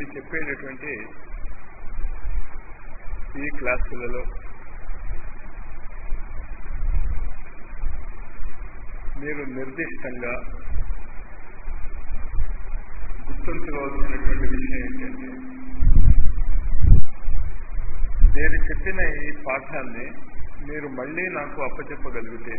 నేను చెప్పేటటువంటి ఈ క్లాసులలో మీరు నిర్దిష్టంగా గుర్తుంచుకోవాల్సినటువంటి విషయం ఏంటంటే నేను చెప్పిన ఈ పాఠాన్ని మీరు మళ్ళీ నాకు అప్పచెప్పగలిగితే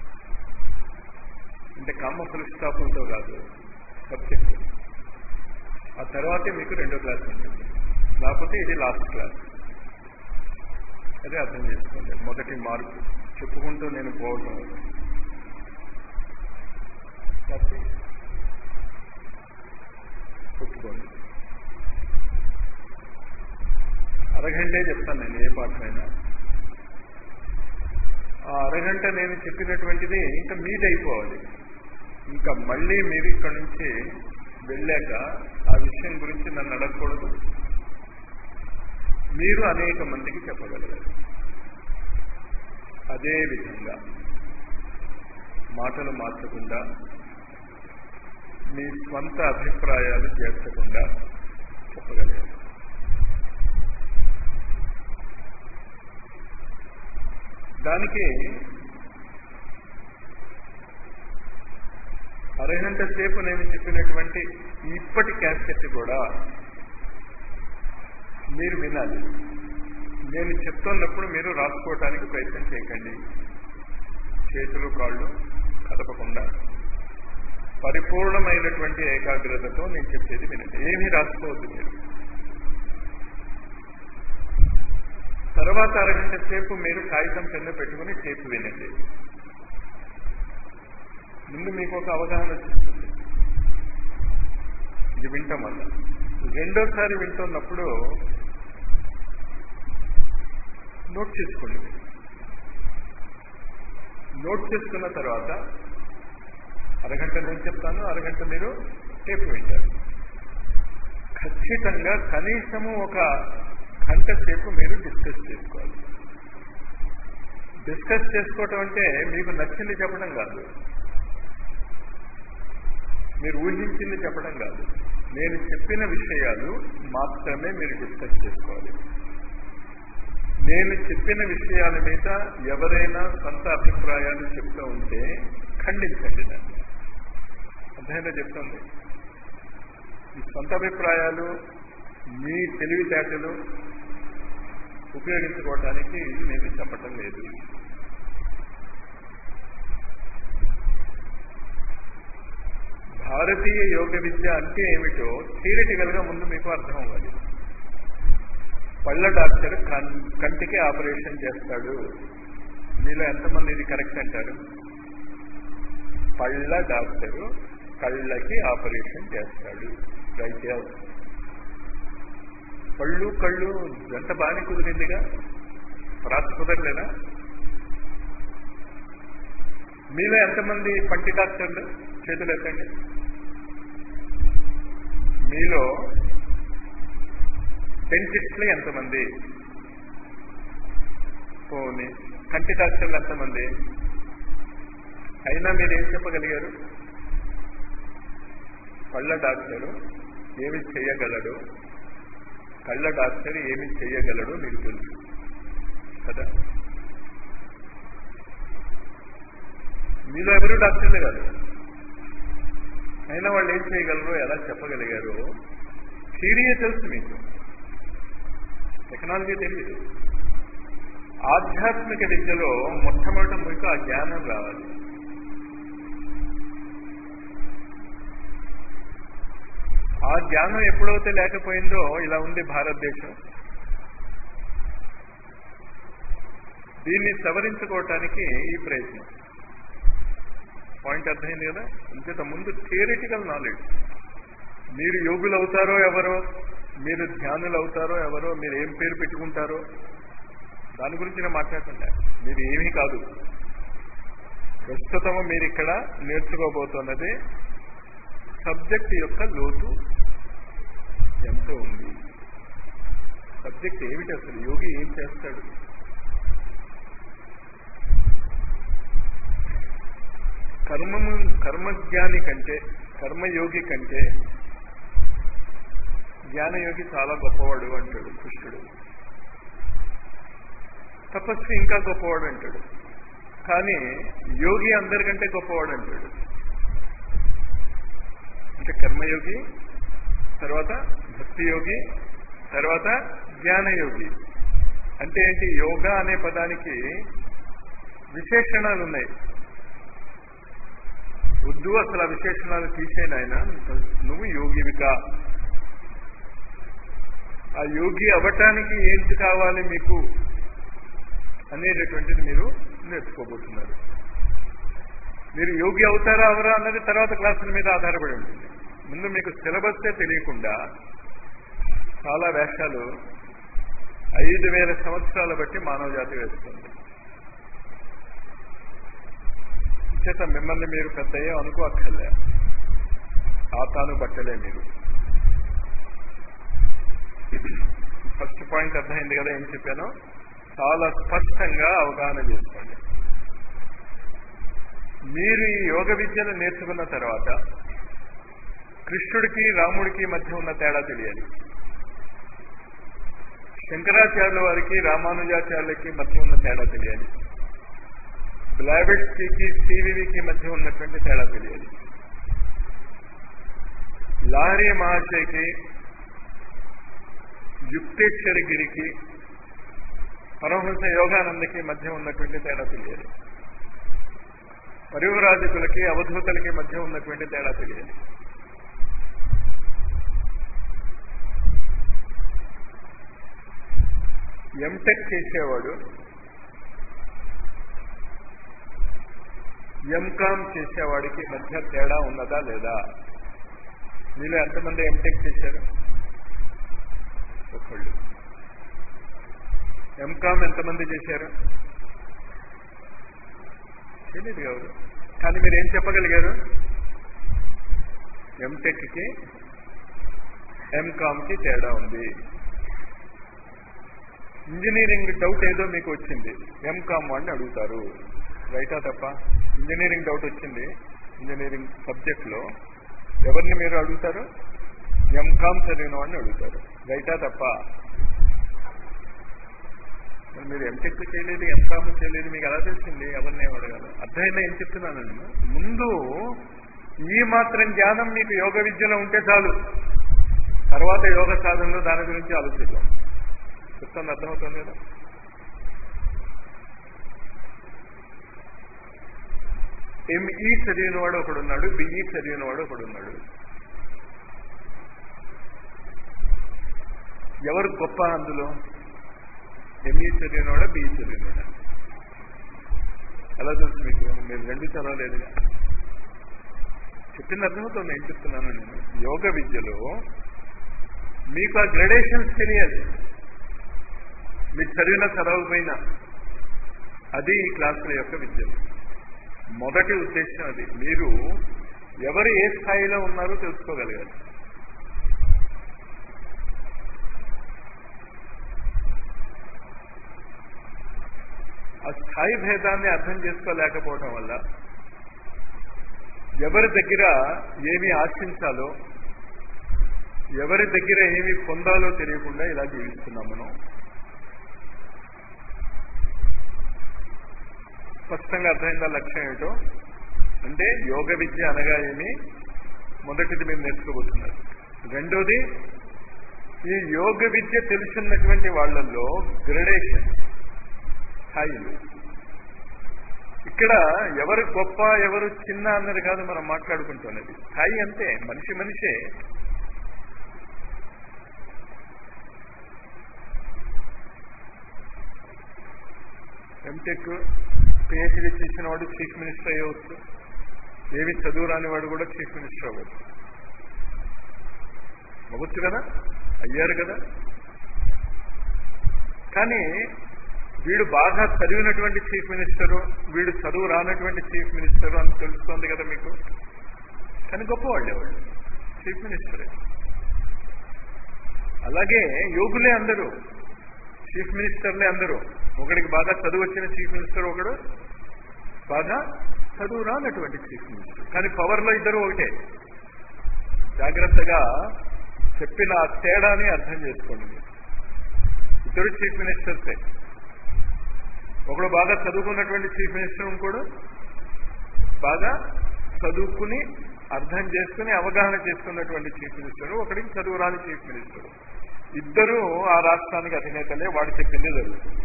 అంటే కామ పురస్కాపంతో కాదు సబ్జెక్ట్ ఆ తర్వాతే మీకు రెండో క్లాస్ ఉంటుంది లేకపోతే ఇది లాస్ట్ క్లాస్ అదే అర్థం చేసుకోండి మొదటి మార్పు చెప్పుకుంటూ నేను పోవటం కాబట్టి ఒప్పుకోండి అరగంటే చెప్తాను నేను ఏ పాఠమైనా ఆ అరగంట నేను చెప్పినటువంటిది ఇంకా మీది అయిపోవాలి ఇంకా మళ్ళీ మీరు ఇక్కడ నుంచి వెళ్ళాక ఆ విషయం గురించి నన్ను అడగకూడదు మీరు అనేక మందికి చెప్పగలగాలి అదే విధంగా మాటలు మార్చకుండా మీ స్వంత అభిప్రాయాలు చేర్చకుండా చెప్పగలగాలి దానికి అరగంట సేపు నేను చెప్పినటువంటి ఇప్పటి క్యాసెట్ కూడా మీరు వినాలి నేను చెప్తున్నప్పుడు మీరు రాసుకోవటానికి ప్రయత్నం చేయకండి చేతులు కాళ్ళు కదపకుండా పరిపూర్ణమైనటువంటి ఏకాగ్రతతో నేను చెప్పేది వినండి ఏమీ రాసుకోవద్దు మీరు తర్వాత అరగంట సేపు మీరు కాగితం పెన్ను పెట్టుకుని టేపు వినండి ముందు మీకు ఒక అవగాహన వచ్చేస్తుంది ఇది వింటాం వల్ల రెండోసారి వింటున్నప్పుడు నోట్ చేసుకోండి నోట్ చేసుకున్న తర్వాత అరగంట నేను చెప్తాను అరగంట మీరు టేపు వింటారు ఖచ్చితంగా కనీసము ఒక గంట సేపు మీరు డిస్కస్ చేసుకోవాలి డిస్కస్ చేసుకోవటం అంటే మీకు నచ్చింది చెప్పడం కాదు మీరు ఊహించింది చెప్పడం కాదు నేను చెప్పిన విషయాలు మాత్రమే మీరు డిస్కస్ చేసుకోవాలి నేను చెప్పిన విషయాల మీద ఎవరైనా సొంత అభిప్రాయాలు చెప్తూ ఉంటే ఖండించండి దాన్ని అర్థమైనా చెప్తుంది ఈ సొంత అభిప్రాయాలు మీ తెలివితేటలు ఉపయోగించుకోవటానికి నేను చెప్పటం లేదు భారతీయ యోగ విద్య అంటే ఏమిటో థియరిటికల్ గా ముందు మీకు అర్థం అవ్వాలి పళ్ళ డాక్టర్ కంటికి ఆపరేషన్ చేస్తాడు మీలో ఎంతమంది ఇది కరెక్ట్ అంటారు పళ్ళ డాక్టరు కళ్ళకి ఆపరేషన్ చేస్తాడు రైట్ పళ్ళు కళ్ళు ఎంత బాగానే కుదిరిందిగా ప్రాస కుదరలేదా మీలో ఎంతమంది పంటి డాక్టర్లు చేతులు ఎత్తండి మీలో డెంటిస్ట్లు ఎంతమంది పోనీ కంటి డాక్టర్లు ఎంతమంది అయినా మీరు ఏం చెప్పగలిగారు కళ్ళ డాక్టరు ఏమి చేయగలడు కళ్ళ డాక్టర్ ఏమి చేయగలడు మీకు తెలుసు కదా మీలో ఎవరు డాక్టర్లే కాదు అయినా వాళ్ళు ఏం చేయగలరో ఎలా చెప్పగలిగారో థియరీయే తెలుసు మీకు టెక్నాలజీ తెలియదు ఆధ్యాత్మిక విద్యలో మొట్టమొదట మీకు ఆ జ్ఞానం రావాలి ఆ జ్ఞానం ఎప్పుడైతే లేకపోయిందో ఇలా ఉంది భారతదేశం దీన్ని సవరించుకోవటానికి ఈ ప్రయత్నం పాయింట్ అర్థమైంది కదా ఇంత ముందు థియరిటికల్ నాలెడ్జ్ మీరు యోగులు అవుతారో ఎవరో మీరు ధ్యానులు అవుతారో ఎవరో మీరు ఏం పేరు పెట్టుకుంటారో దాని గురించి నేను మాట్లాడుతున్నా మీరు ఏమీ కాదు ప్రస్తుతం మీరు ఇక్కడ నేర్చుకోబోతున్నది సబ్జెక్ట్ యొక్క లోతు ఎంత ఉంది సబ్జెక్ట్ ఏమిటి అసలు యోగి ఏం చేస్తాడు కర్మము కర్మజ్ఞాని కంటే కర్మయోగి కంటే జ్ఞానయోగి చాలా గొప్పవాడు అంటాడు కృష్ణుడు తపస్వి ఇంకా గొప్పవాడు అంటాడు కానీ యోగి అందరికంటే గొప్పవాడు అంటాడు అంటే కర్మయోగి తర్వాత భక్తి యోగి తర్వాత జ్ఞానయోగి అంటే ఏంటి యోగా అనే పదానికి విశేషణాలు ఉన్నాయి వద్దు అసలు ఆ విశేషణాలు తీసేయను ఆయన నువ్వు యోగివికా ఆ యోగి అవ్వటానికి ఏంటి కావాలి మీకు అనేటటువంటిది మీరు నేర్చుకోబోతున్నారు మీరు యోగి అవుతారా అవరా అన్నది తర్వాత క్లాసుల మీద ఆధారపడి ఉంటుంది ముందు మీకు సిలబస్సే తెలియకుండా చాలా వేషాలు ఐదు వేల సంవత్సరాల బట్టి మానవ జాతి వేస్తుంది చేత మిమ్మల్ని మీరు పెద్దయ్యే అనుకో అక్కర్లే ఆ తాను బట్టలే మీరు ఫస్ట్ పాయింట్ అర్థమైంది కదా ఏం చెప్పాను చాలా స్పష్టంగా అవగాహన చేసుకోండి మీరు ఈ యోగ విద్యను నేర్చుకున్న తర్వాత కృష్ణుడికి రాముడికి మధ్య ఉన్న తేడా తెలియాలి శంకరాచార్యుల వారికి రామానుజాచార్యులకి మధ్య ఉన్న తేడా తెలియాలి బ్లాబెట్స్కి సివివికి మధ్య ఉన్నటువంటి తేడా తెలియాలి లారీ మహాశయకి యుక్తేశ్వరగిరికి పరమహంస యోగానందకి మధ్య ఉన్నటువంటి తేడా తెలియాలి పరివరాజకులకి అవధూతలకి మధ్య ఉన్నటువంటి తేడా తెలియాలి ఎంటెక్ చేసేవాడు ఎంకామ్ చేసేవాడికి మధ్య తేడా ఉన్నదా లేదా మీలో ఎంతమంది ఎంటెక్ చేశారు ఒకళ్ళు ఎంకామ్ ఎంతమంది చేశారు తెలియదు ఎవరు కానీ మీరు ఏం చెప్పగలిగారు ఎంటెక్కి ఎంకామ్కి తేడా ఉంది ఇంజనీరింగ్ డౌట్ ఏదో మీకు వచ్చింది ఎంకామ్ వాడిని అడుగుతారు రైటా తప్ప ఇంజనీరింగ్ డౌట్ వచ్చింది ఇంజనీరింగ్ సబ్జెక్ట్లో ఎవరిని మీరు అడుగుతారు ఎంకామ్ చదివిన వాడిని అడుగుతారు రైటా తప్ప మరి మీరు ఎంటెక్ చేయలేదు ఎంకామ్ చేయలేదు మీకు ఎలా తెలిసింది ఎవరిని ఏం అడగాలి అర్థమైందా ఏం చెప్తున్నాను నేను ముందు ఈ మాత్రం జ్ఞానం మీకు యోగ విద్యలో ఉంటే చాలు తర్వాత యోగ సాధనలో దాని గురించి ఆలోచిద్దాం చెప్తాను అర్థమవుతుంది కదా ఎంఈ చదివిన వాడు ఒకడున్నాడు బిఈ చదివిన వాడు ఒకడున్నాడు ఎవరు గొప్ప అందులో ఎంఈ చదివినవాడా బిఈ చదివినవాడా ఎలా తెలుసు మీకు మీరు రెండు చదవలేదుగా చెప్పింది అర్థమవుతుంది ఏం చెప్తున్నాను నేను యోగ విద్యలో మీకు ఆ గ్రడేషన్స్ తెలియాలి మీరు చదివిన చదవకపోయినా అది ఈ క్లాసుల యొక్క విద్య మొదటి ఉద్దేశం అది మీరు ఎవరు ఏ స్థాయిలో ఉన్నారో తెలుసుకోగలగాలి ఆ స్థాయి భేదాన్ని అర్థం చేసుకోలేకపోవడం వల్ల ఎవరి దగ్గర ఏమి ఆశించాలో ఎవరి దగ్గర ఏమి పొందాలో తెలియకుండా ఇలా జీవిస్తున్నాం మనం స్పష్టంగా అర్థమైందా లక్ష్యం ఏమిటో అంటే యోగ విద్య అనగా ఏమి మొదటిది మీరు నేర్చుకోబోతున్నారు రెండోది ఈ యోగ విద్య తెలుసున్నటువంటి వాళ్ళల్లో గ్రడేషన్ స్థాయిలు ఇక్కడ ఎవరు గొప్ప ఎవరు చిన్న అన్నది కాదు మనం మాట్లాడుకుంటున్నది స్థాయి అంతే మనిషి మనిషే ఎంటెక్ పిహెచ్డీ చేసిన వాడు చీఫ్ మినిస్టర్ అయ్యవచ్చు ఏవి చదువు రాని వాడు కూడా చీఫ్ మినిస్టర్ అవ్వచ్చు అవ్వచ్చు కదా అయ్యారు కదా కానీ వీడు బాగా చదివినటువంటి చీఫ్ మినిస్టరు వీడు చదువు రానటువంటి చీఫ్ మినిస్టరు అని తెలుస్తోంది కదా మీకు కానీ గొప్పవాళ్ళే వాళ్ళు చీఫ్ మినిస్టరే అలాగే యోగులే అందరూ చీఫ్ మినిస్టర్లే అందరూ ఒకడికి బాగా చదువు వచ్చిన చీఫ్ మినిస్టర్ ఒకడు బాగా చదువు రానటువంటి చీఫ్ మినిస్టర్ కానీ పవర్లో ఇద్దరు ఒకటే జాగ్రత్తగా చెప్పిన ఆ తేడాని అర్థం చేసుకోండి మీరు. ఇద్దరు చీఫ్ మినిస్టర్సే ఒకడు బాగా చదువుకున్నటువంటి చీఫ్ మినిస్టర్ ఇంకోడు బాగా చదువుకుని అర్థం చేసుకుని అవగాహన చేసుకున్నటువంటి చీఫ్ మినిస్టర్ ఒకడికి చదువు రాని చీఫ్ మినిస్టర్ ఇద్దరు ఆ రాష్ట్రానికి అధినేతలే వాడు చెప్పిందే జరుగుతుంది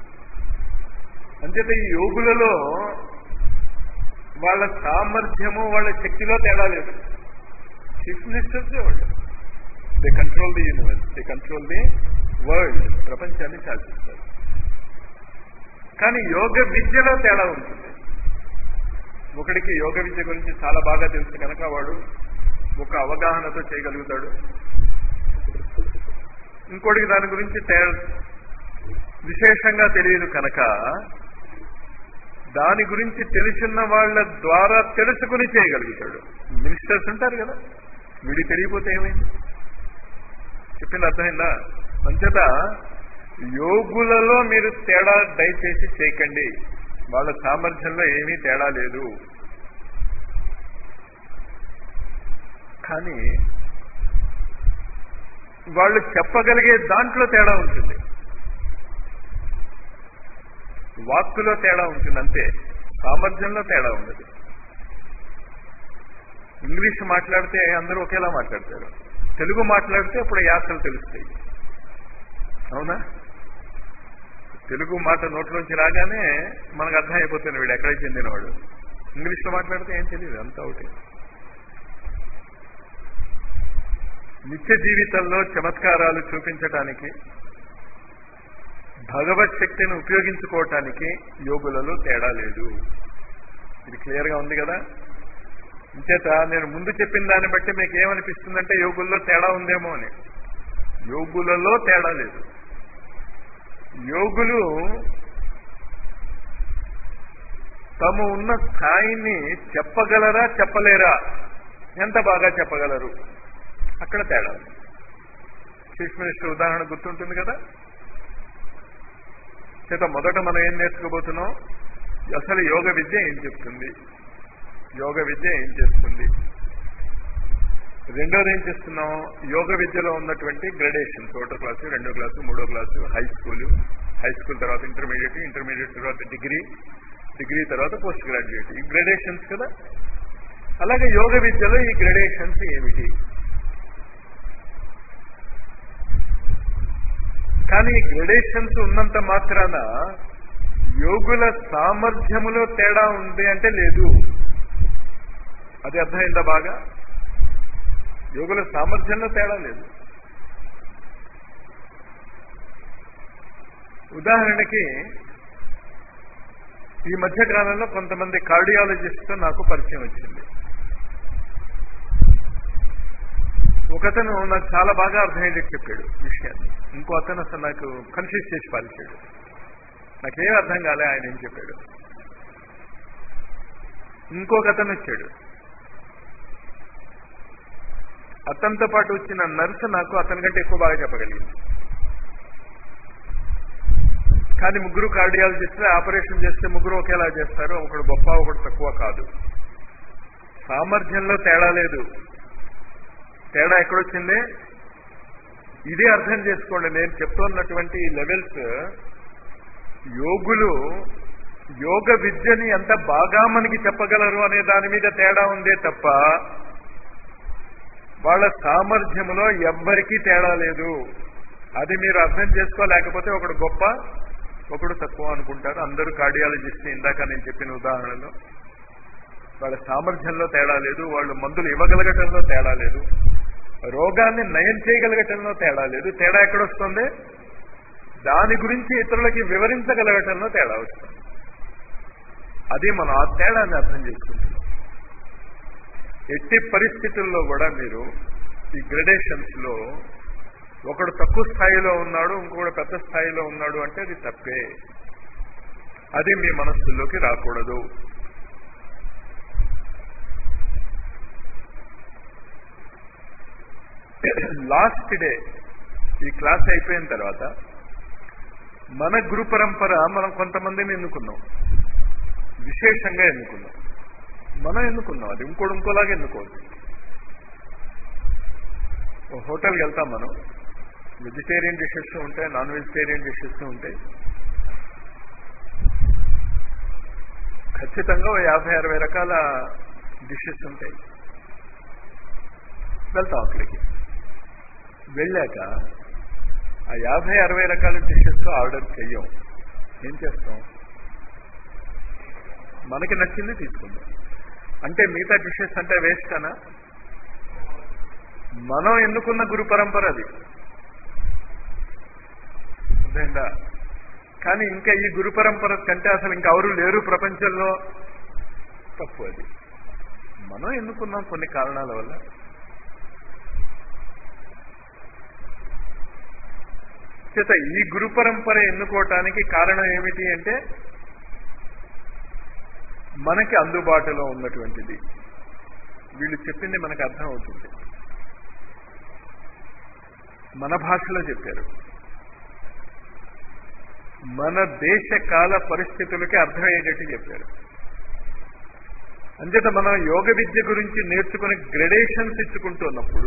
అంచేత ఈ యోగులలో వాళ్ళ సామర్థ్యము వాళ్ళ శక్తిలో తేడా లేదు చీఫ్ మినిస్టర్సే వాళ్ళు they control the universe they control the world ప్రపంచాన్ని శాసిస్తారు కానీ యోగ విద్యలో తేడా ఉంటుంది ఒకడికి యోగ విద్య గురించి చాలా బాగా తెలుసు కనుక వాడు ఒక అవగాహనతో చేయగలుగుతాడు ఇంకోటికి దాని గురించి తే- విశేషంగా తెలియదు కనుక దాని గురించి తెలిసిన వాళ్ళ ద్వారా తెలుసుకుని చేయగలుగుతాడు మినిస్టర్స్ ఉంటారు కదా వీడికి తెలియపోతే ఏమైంది చెప్పింది అర్థమైందా అంచేత యోగులలో మీరు తేడా దయచేసి చేయకండి వాళ్ళ సామర్థ్యంలో ఏమీ తేడా లేదు కానీ వాళ్ళు చెప్పగలిగే దాంట్లో తేడా ఉంటుంది వాక్కులో తేడా ఉంటుంది అంతే సామర్థ్యంలో తేడా ఉండదు ఇంగ్లీష్ మాట్లాడితే అందరూ ఒకేలా మాట్లాడతారు తెలుగు మాట్లాడితే అప్పుడు యాసలు తెలుస్తాయి అవునా తెలుగు మాట నోట్లోంచి రాగానే మనకు అర్థం అయిపోతుంది వీడు ఎక్కడికి చెందినవాడు ఇంగ్లీష్లో మాట్లాడితే ఏం తెలియదు అంతా ఒకటి నిత్య జీవితంలో చమత్కారాలు చూపించటానికి భగవత్ శక్తిని ఉపయోగించుకోవటానికి యోగులలో తేడా లేదు ఇది క్లియర్ గా ఉంది కదా ఇంచేత నేను ముందు చెప్పిన దాన్ని బట్టి మీకు ఏమనిపిస్తుందంటే యోగుల్లో తేడా ఉందేమో అని యోగులలో తేడా లేదు యోగులు తమ ఉన్న స్థాయిని చెప్పగలరా చెప్పలేరా ఎంత బాగా చెప్పగలరు అక్కడ తేడా ఉంది. చీఫ్ మినిస్టర్ ఉదాహరణ గుర్తుంటుంది కదా చేత మొదట మనం ఏం నేర్చుకోబోతున్నాం అసలు యోగ విద్య ఏం చెప్తుంది యోగ విద్య ఏం చేస్తుంది రెండోది ఏం చేస్తున్నాం యోగ విద్యలో ఉన్నటువంటి గ్రడేషన్స్ ఒకటో క్లాసు రెండో క్లాసు మూడో class high school high school తర్వాత ఇంటర్మీడియట్ ఇంటర్మీడియట్ తర్వాత డిగ్రీ డిగ్రీ తర్వాత పోస్ట్ గ్రాడ్యుయేట్ ఈ గ్రడేషన్స్ కదా అలాగే యోగ విద్యలో ఈ గ్రడేషన్స్ ఏమిటి కానీ ఈ గ్రడేషన్స్ ఉన్నంత మాత్రాన యోగుల సామర్థ్యములో తేడా ఉంది అంటే లేదు అది అర్థమైందా బాగా యోగుల సామర్థ్యంలో తేడా లేదు ఉదాహరణకి ఈ మధ్య కాలంలో కొంతమంది కార్డియాలజిస్ట్ నాకు పరిచయం వచ్చింది ఒకతను నాకు చాలా బాగా అర్థమయ్యేది చెప్పాడు విషయాన్ని ఇంకో అతను అసలు నాకు కన్ఫ్యూజ్ చేసి పాలిచాడు నాకేం అర్థం కాలే ఆయన ఏం చెప్పాడు ఇంకొక అతను వచ్చాడు అతనితో పాటు వచ్చిన నర్సు నాకు అతని కంటే ఎక్కువ బాగా చెప్పగలిగింది కానీ ముగ్గురు కార్డియాలజిస్టులు ఆపరేషన్ చేస్తే ముగ్గురు ఒకేలా చేస్తారు ఒకడు గొప్ప ఒకడు తక్కువ కాదు సామర్థ్యంలో తేడా లేదు తేడా ఎక్కడొచ్చింది ఇదే అర్థం చేసుకోండి నేను చెప్తున్నటువంటి ఈ లెవెల్స్ యోగులు యోగ విద్యని ఎంత బాగా మనకి చెప్పగలరు అనే దాని మీద తేడా ఉందే తప్ప వాళ్ళ సామర్థ్యములో ఎవ్వరికీ తేడా లేదు అది మీరు అర్థం చేసుకోలేకపోతే ఒకడు గొప్ప ఒకడు తక్కువ అనుకుంటారు అందరూ కార్డియాలజిస్ట్ ఇందాక నేను చెప్పిన ఉదాహరణలో వాళ్ళ సామర్థ్యంలో తేడా లేదు వాళ్ళు మందులు ఇవ్వగలగటంలో తేడా లేదు రోగాన్ని నయం చేయగలగటంలో తేడా లేదు తేడా ఎక్కడొస్తుంది దాని గురించి ఇతరులకి వివరించగలగటంలో తేడా వస్తుంది అది మనం ఆ తేడాన్ని అర్థం చేసుకుంటున్నాం ఎట్టి పరిస్థితుల్లో కూడా మీరు ఈ గ్రడేషన్స్ లో ఒకడు తక్కువ స్థాయిలో ఉన్నాడు ఇంకొకడు పెద్ద స్థాయిలో ఉన్నాడు అంటే అది తప్పే అది మీ మనస్సులోకి రాకూడదు లాస్ట్ డే ఈ క్లాస్ అయిపోయిన తర్వాత మన గురు పరంపర మనం కొంతమందిని ఎన్నుకున్నాం విశేషంగా ఎన్నుకున్నాం మనం ఎన్నుకున్నాం అది ఇంకోటి ఇంకోలాగా ఎన్నుకోవచ్చు ఓ హోటల్కి వెళ్తాం మనం వెజిటేరియన్ డిషెస్ ఉంటాయి నాన్ వెజిటేరియన్ డిషెస్ ఉంటాయి ఖచ్చితంగా ఓ యాభై అరవై రకాల డిషెస్ ఉంటాయి వెళ్తాం అక్కడికి వెళ్ళాక ఆ యాభై అరవై రకాల డిషెస్ ఆర్డర్ చెయ్యం ఏం చేస్తాం మనకి నచ్చింది తీసుకుందాం అంటే మిగతా డిషెస్ అంటే వేస్ట్ అనా మనం ఎన్నుకున్న గురు పరంపర అది అర్థమైందా కానీ ఇంకా ఈ గురు పరంపర కంటే అసలు ఇంకా ఎవరు లేరు ప్రపంచంలో తప్పు అది మనం ఎన్నుకున్నాం కొన్ని కారణాల వల్ల చేత ఈ గురు పరంపర ఎన్నుకోవటానికి కారణం ఏమిటి అంటే మనకి అందుబాటులో ఉన్నటువంటిది వీళ్ళు చెప్పింది మనకు అర్థం అవుతుంది మన భాషలో చెప్పారు మన దేశ కాల పరిస్థితులకి అర్థమయ్యేటట్టు చెప్పారు అంచేత మనం యోగ విద్య గురించి నేర్చుకుని గ్రెడేషన్స్ ఇచ్చుకుంటున్నప్పుడు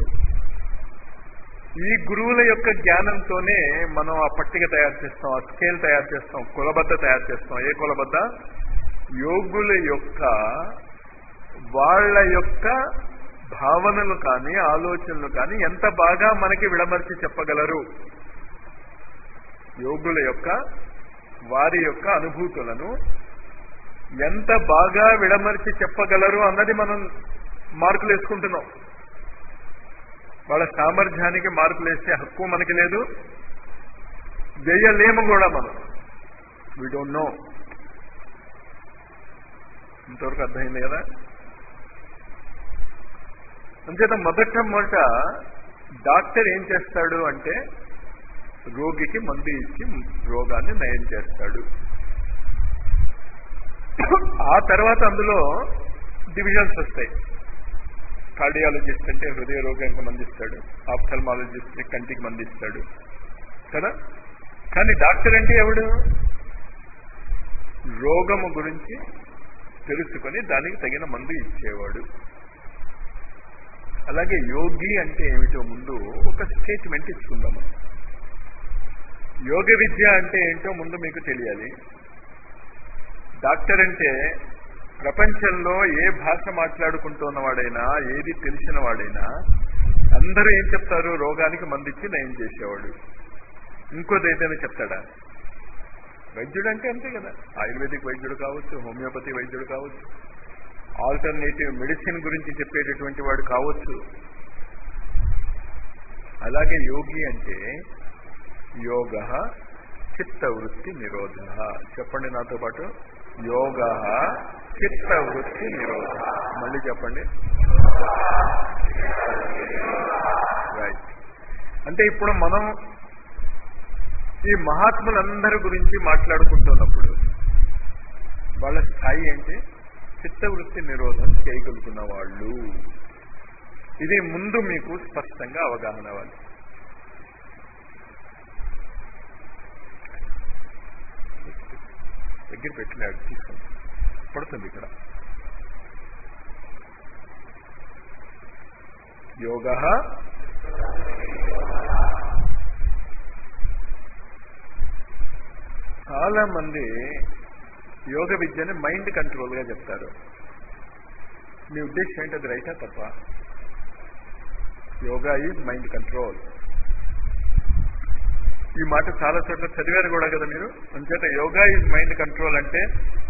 ఈ గురువుల యొక్క జ్ఞానంతోనే మనం ఆ పట్టిక తయారు చేస్తాం ఆ స్కేల్ తయారు చేస్తాం కులబద్ద తయారు చేస్తాం ఏ కులబద్ద యోగుల యొక్క వాళ్ళ యొక్క భావనలు కానీ ఆలోచనలు కానీ ఎంత బాగా మనకి విడమర్చి చెప్పగలరు యోగుల యొక్క వారి యొక్క అనుభూతులను ఎంత బాగా విడమర్చి చెప్పగలరు అన్నది మనం మార్కులు వేసుకుంటున్నాం వాళ్ళ సామర్థ్యానికి మార్కులు వేసే హక్కు మనకి లేదు వేయలేము కూడా మనం వీ డోంట్ నో ఇంతవరకు అర్థమైంది కదా అంచేత మొదట మొదట డాక్టర్ ఏం చేస్తాడు అంటే రోగికి మందు ఇచ్చి రోగాన్ని నయం చేస్తాడు ఆ తర్వాత అందులో డివిజన్స్ వస్తాయి కార్డియాలజిస్ట్ అంటే హృదయ రోగానికి మందిస్తాడు ఆప్థల్మాలజిస్ట్ కంటికి మందిస్తాడు కదా కానీ డాక్టర్ అంటే ఎవడు రోగము గురించి తెలుసుకొని దానికి తగిన మందు ఇచ్చేవాడు అలాగే యోగి అంటే ఏమిటో ముందు ఒక స్టేట్మెంట్ ఇచ్చుకుందాము యోగ విద్య అంటే ఏంటో ముందు మీకు తెలియాలి డాక్టర్ అంటే ప్రపంచంలో ఏ భాష మాట్లాడుకుంటున్నవాడైనా ఏది తెలిసిన వాడైనా అందరూ ఏం చెప్తారు రోగానికి మందిచ్చి నయం చేసేవాడు ఇంకోటి ఏదైనా చెప్తాడా వైద్యుడు అంటే అంతే కదా ఆయుర్వేదిక్ వైద్యుడు కావచ్చు హోమియోపతి వైద్యుడు కావచ్చు ఆల్టర్నేటివ్ మెడిసిన్ గురించి చెప్పేటటువంటి వాడు కావచ్చు అలాగే యోగి అంటే యోగ చిత్తవృత్తి నిరోధ చెప్పండి నాతో పాటు యోగ చిత్తవృత్తి నిరోధ మళ్ళీ చెప్పండి రైట్ అంటే ఇప్పుడు మనం ఈ మహాత్ములందరి గురించి మాట్లాడుకుంటున్నప్పుడు వాళ్ళ స్థాయి ఏంటి చిత్తవృత్తి నిరోధం చేయగలుగుతున్న వాళ్ళు ఇది ముందు మీకు స్పష్టంగా అవగాహన అవ్వాలి దగ్గర పెట్టినాడు తీసుకుని పడుతుంది ఇక్కడ యోగ చాలా మంది యోగ విద్యని మైండ్ కంట్రోల్ గా చెప్తారు మీ ఉద్దేశం ఏంటి అది రైటా తప్ప యోగా ఈజ్ మైండ్ కంట్రోల్ ఈ మాట చాలా చోట్ల చదివారు కూడా కదా మీరు అంచేత యోగా ఈజ్ మైండ్ కంట్రోల్ అంటే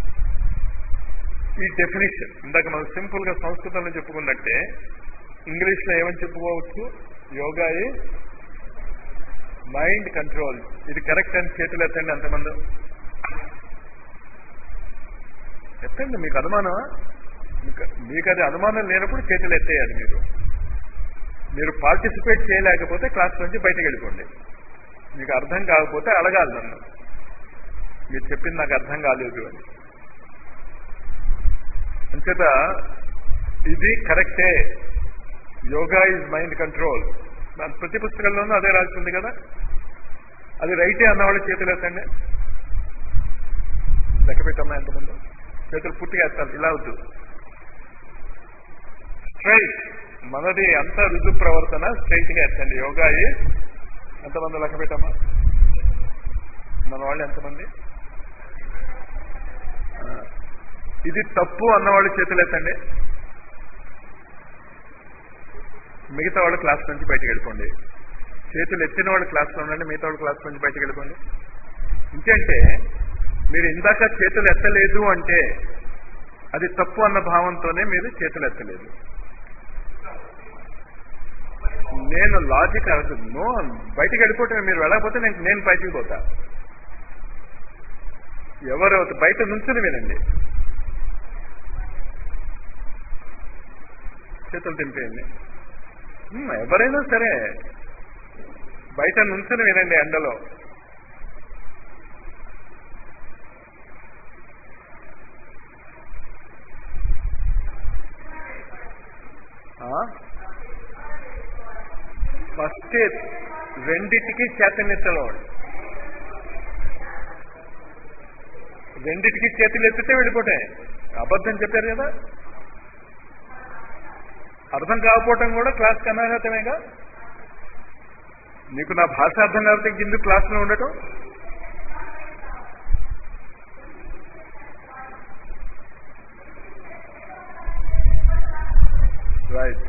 ఈ డెఫినేషన్ ఇందాక మనం సింపుల్ గా సంస్కృతంలో చెప్పుకున్నట్టే ఇంగ్లీష్ లో ఏమని చెప్పుకోవచ్చు యోగా ఈజ్ మైండ్ కంట్రోల్ ఇది కరెక్ట్ అని చేతులు ఎత్తండి అంతమంది ఎత్తండి మీకు అనుమానమా మీకు మీకు అది అనుమానం లేనప్పుడు చేతులు ఎత్తేయాలి మీరు మీరు పార్టిసిపేట్ చేయలేకపోతే క్లాస్ నుంచి బయటకు వెళ్ళిపోండి మీకు అర్థం కాకపోతే అడగాలి నన్ను మీరు చెప్పింది నాకు అర్థం కాలేదు అని అంచేత ఇది కరెక్టే యోగా ఈజ్ మైండ్ కంట్రోల్ ప్రతి పుస్తకంలోనూ అదే రాసింది కదా అది రైటే అన్నవాళ్ళు చేతులు ఎత్తండి లెక్క పెట్టమ్మా ఎంతమంది చేతులు పుట్టిగా ఎత్తాలి ఇలా వద్దు స్ట్రైట్ మనది అంత రుజు ప్రవర్తన స్ట్రైట్ గా ఎత్తండి యోగా ఈజ్ ఎంతమంది లెక్క పెట్టమ్మా మన వాళ్ళు ఎంతమంది ఆ, ఇది తప్పు అన్నవాళ్ళు చేతులు ఎత్తండి మిగతా వాళ్ళు క్లాస్ నుంచి బయటకు వెళ్ళిపోండి చేతులు ఎత్తిన వాళ్ళు క్లాస్లో ఉండండి మిగతా వాళ్ళు క్లాస్ నుంచి బయటకు వెళ్ళిపోండి ఇంకేంటే మీరు ఇందాక చేతులు ఎత్తలేదు అంటే అది తప్పు అన్న భావంతోనే మీరు చేతులు ఎత్తలేదు నేను లాజిక్ అడుగుతుంది నో బయటికి వెళ్ళిపోతే మీరు వెళ్ళకపోతే నేను నేను బయటికి పోతా ఎవరు బయట నుంచుని వినండి చేతులు దింపేయండి హ్మ్, ఎవరైనా సరే బయట నుంచుని వినండి ఎండలో ఫస్ట్ రెండిటికి చేతనెత్తలో రెండిటికి చేతులు ఎత్తితే వెళ్ళిపోతాయి అబద్ధం చెప్పారు కదా అర్థం కాకపోవటం కూడా క్లాస్ కనాగతమేగా నీకు నా భాష అర్థం కాకపోతే కింద క్లాస్లో ఉండటం రైట్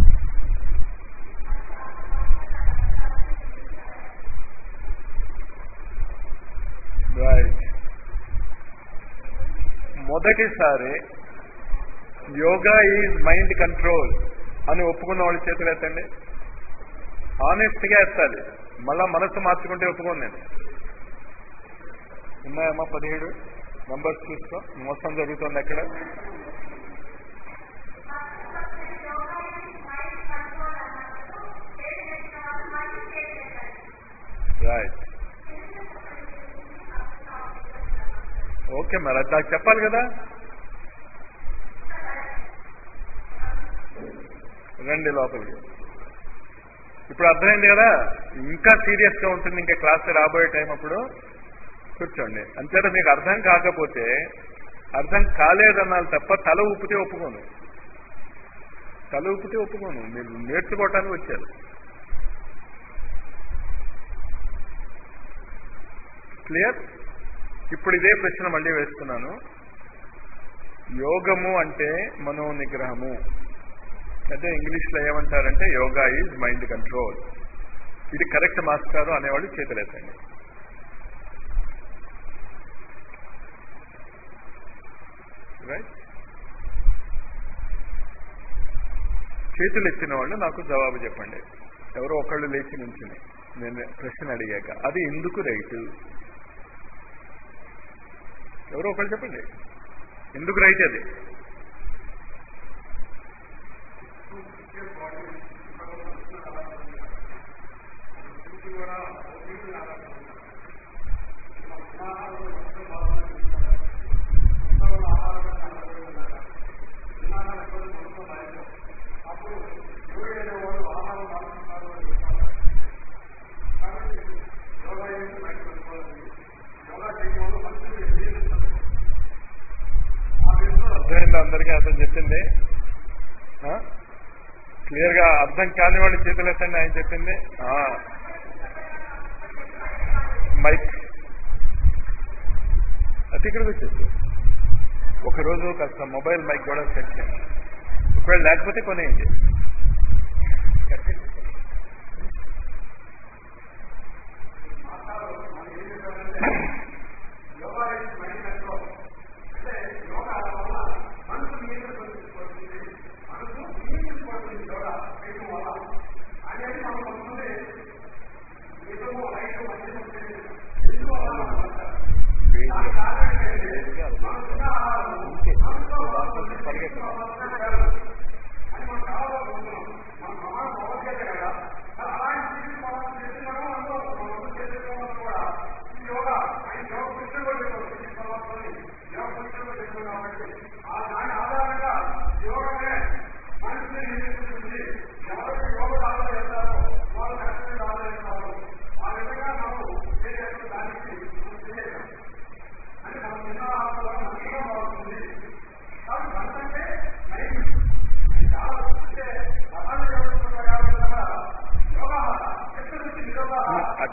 రైట్ మొదటిసారి యోగా ఈజ్ మైండ్ కంట్రోల్ అని ఒప్పుకున్న వాళ్ళ చేతులు ఎత్తండి ఆనెస్ట్ గా ఎత్తాలి మళ్ళా మనసు మార్చుకుంటే ఒప్పుకోను నేను ఉన్నాయమ్మా పదిహేడు నంబర్స్ చూసుకో మోసం జరుగుతుంది ఎక్కడ రైట్ ఓకే మరి అది నాకు చెప్పాలి కదా రండి లోపలికి ఇప్పుడు అర్థమైంది కదా ఇంకా సీరియస్ గా ఉంటుంది ఇంకా క్లాస్ రాబోయే టైం అప్పుడు కూర్చోండి అంతేత మీకు అర్థం కాకపోతే అర్థం కాలేదన్నాను తప్ప తల ఊపితే ఒప్పుకోను తల ఊపితే ఒప్పుకోను మీరు నేర్చుకోవటానికి వచ్చారు క్లియర్ ఇప్పుడు ఇదే ప్రశ్న మళ్ళీ వేస్తున్నాను యోగము అంటే మనో నిగ్రహము అంటే ఇంగ్లీష్ లో ఏమంటారంటే యోగా ఈజ్ మైండ్ కంట్రోల్ ఇది కరెక్ట్ మాస్టారు అనేవాళ్ళు చేతులేతండి రైట్ చేతులు ఎత్తిన వాళ్ళు నాకు జవాబు చెప్పండి ఎవరో ఒకళ్ళు లేచి నుంచుని నేను ప్రశ్న అడిగాక అది ఎందుకు రైట్ ఎవరో ఒకళ్ళు చెప్పండి ఎందుకు రైట్ అది అర్థమైందా అందరికీ అతను చెప్పింది క్లియర్ గా అర్థం కాని వాళ్ళు చేతులు ఎత్తండి ఆయన చెప్పింది ఆ. మైక్ అతి ఇక్కడికి వచ్చేసి ఒకరోజు కాస్త మొబైల్ మైక్ కూడా సెట్ చేయండి ఒకవేళ లేకపోతే కొనేయండి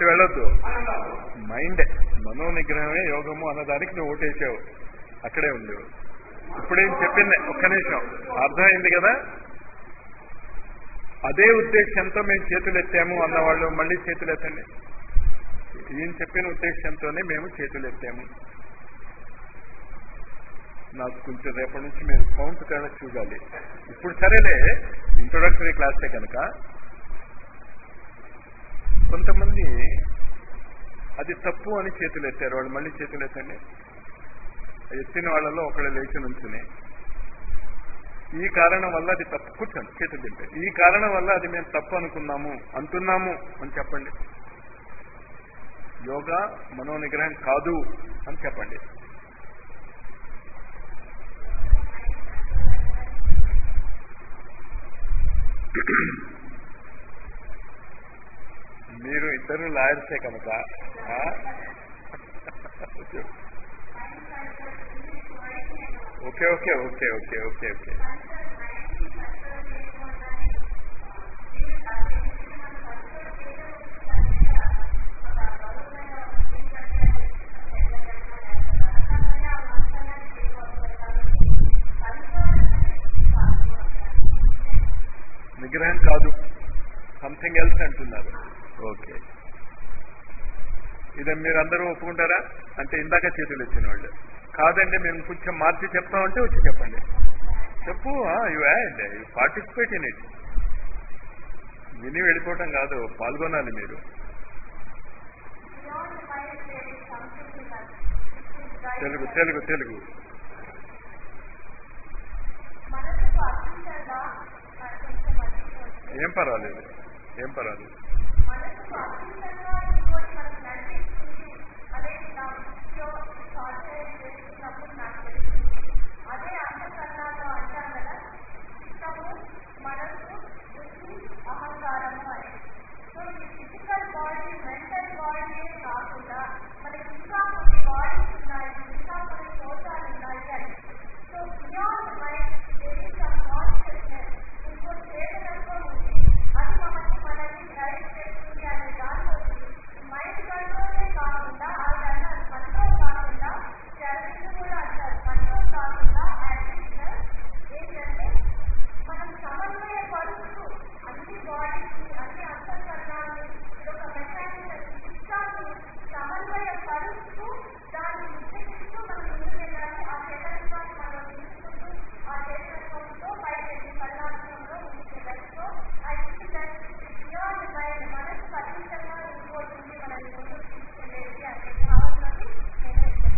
అటు వెళ్ళొద్దు మైండ్ మనో నిగ్రహమే యోగము అన్నదానికి నువ్వు ఓటేసావు అక్కడే ఉంది ఇప్పుడేం చెప్పింది ఒక్క నిమిషం అర్థమైంది కదా అదే ఉద్దేశంతో మేము చేతులు ఎత్తాము అన్నవాళ్ళు మళ్ళీ చేతులు ఎత్తండి ఈయన చెప్పిన ఉద్దేశంతోనే మేము చేతులు ఎత్తాము నాకు కొంచెం రేపటి నుంచి మీరు కౌంట్ కన్నా చూడాలి ఇప్పుడు సరేలే ఇంట్రొడక్టరీ క్లాసే కనుక కొంతమంది అది తప్పు అని చేతులు ఎత్తారు వాళ్ళు మళ్ళీ చేతులు ఎత్తండి ఎత్తిన వాళ్ళలో ఒకళ్ళు లేచి నుంచుని ఈ కారణం వల్ల అది తప్పు కూర్చోండి చేతులు తింటే ఈ కారణం వల్ల అది మేము తప్పు అనుకున్నాము అంటున్నాము అని చెప్పండి యోగా మనోనిగ్రహం కాదు అని చెప్పండి మీరు ఇద్దరు లాయర్సే కనుక ఆ? Okay okay okay okay okay okay నిగ్రహం కాదు సంథింగ్ ఎల్స్ అంటున్నారు ఓకే ఇది మీరందరూ ఒప్పుకుంటారా అంటే ఇందాక చేతులు ఇచ్చిన వాళ్ళు కాదండి మేము కొంచెం మార్చి చెప్తామంటే వచ్చి చెప్పండి చెప్పు you and you participate in it విని వెళ్ళిపోవటం కాదు పాల్గొనాలి మీరు తెలుగు తెలుగు తెలుగు మనసుకు అతీతంగా కొంచెం అతీతం ఏం పర్వాలేదు ఏం పర్వాలేదు మనసుకు అతీతంగా ఇంకోటి మనకు నడిపిస్తుంది అదే నా బుక్స్లో స్వాధ్యాయం చేస్తున్నప్పుడు నాకు తెలిసింది అదే అంతఃకరణలో అంటాం కదా చిత్తము మనసు బుద్ధి అహంకారము అని సో ఈ ఫిజికల్ బాడీ మెంటల్ బాడీయే కాకుండా మనకి ఇంకా కొన్ని బాడీస్ ఉన్నాయి ఇంకా కొన్ని కోశాలు ఉన్నాయి అని so beyond mind there is some consciousness ఇంకో చేతనత్వం ఉంది అది మనకి మనల్ని గైడ్ చేస్తుంది అనే దాంట్లో మైండ్ కంట్రోలే కాకుండా అది అన్నారు కంట్రోల్ కాకుండా చరిత్ర కూడా అంటారు కంట్రోల్ కాకుండా అడిషనల్ ఏంటంటే మనం సమన్వయపరుస్తూ అన్ని బాడీస్ని అన్ని అంతఃకరణాన్ని ఇదొక మెకానికల్ సిస్టాన్ని సమన్వయపరుస్తూ దాన్ని ఉద్దేశిస్తూ మనం ముందుకు వెళ్ళాలి ఆ చైతన్యాన్ని మనం తీసుకుంటూ ఆ చైతన్యంతో పైకి కళ్ళాంతంలో ముందుకు వెళ్ళాలి so I feel that beyond mind మనసు అతీతంగా ఇంకోటి మనల్ని ముందుకు తీసుకెళ్ళేది అనే భావనలోకి నేను వచ్చాను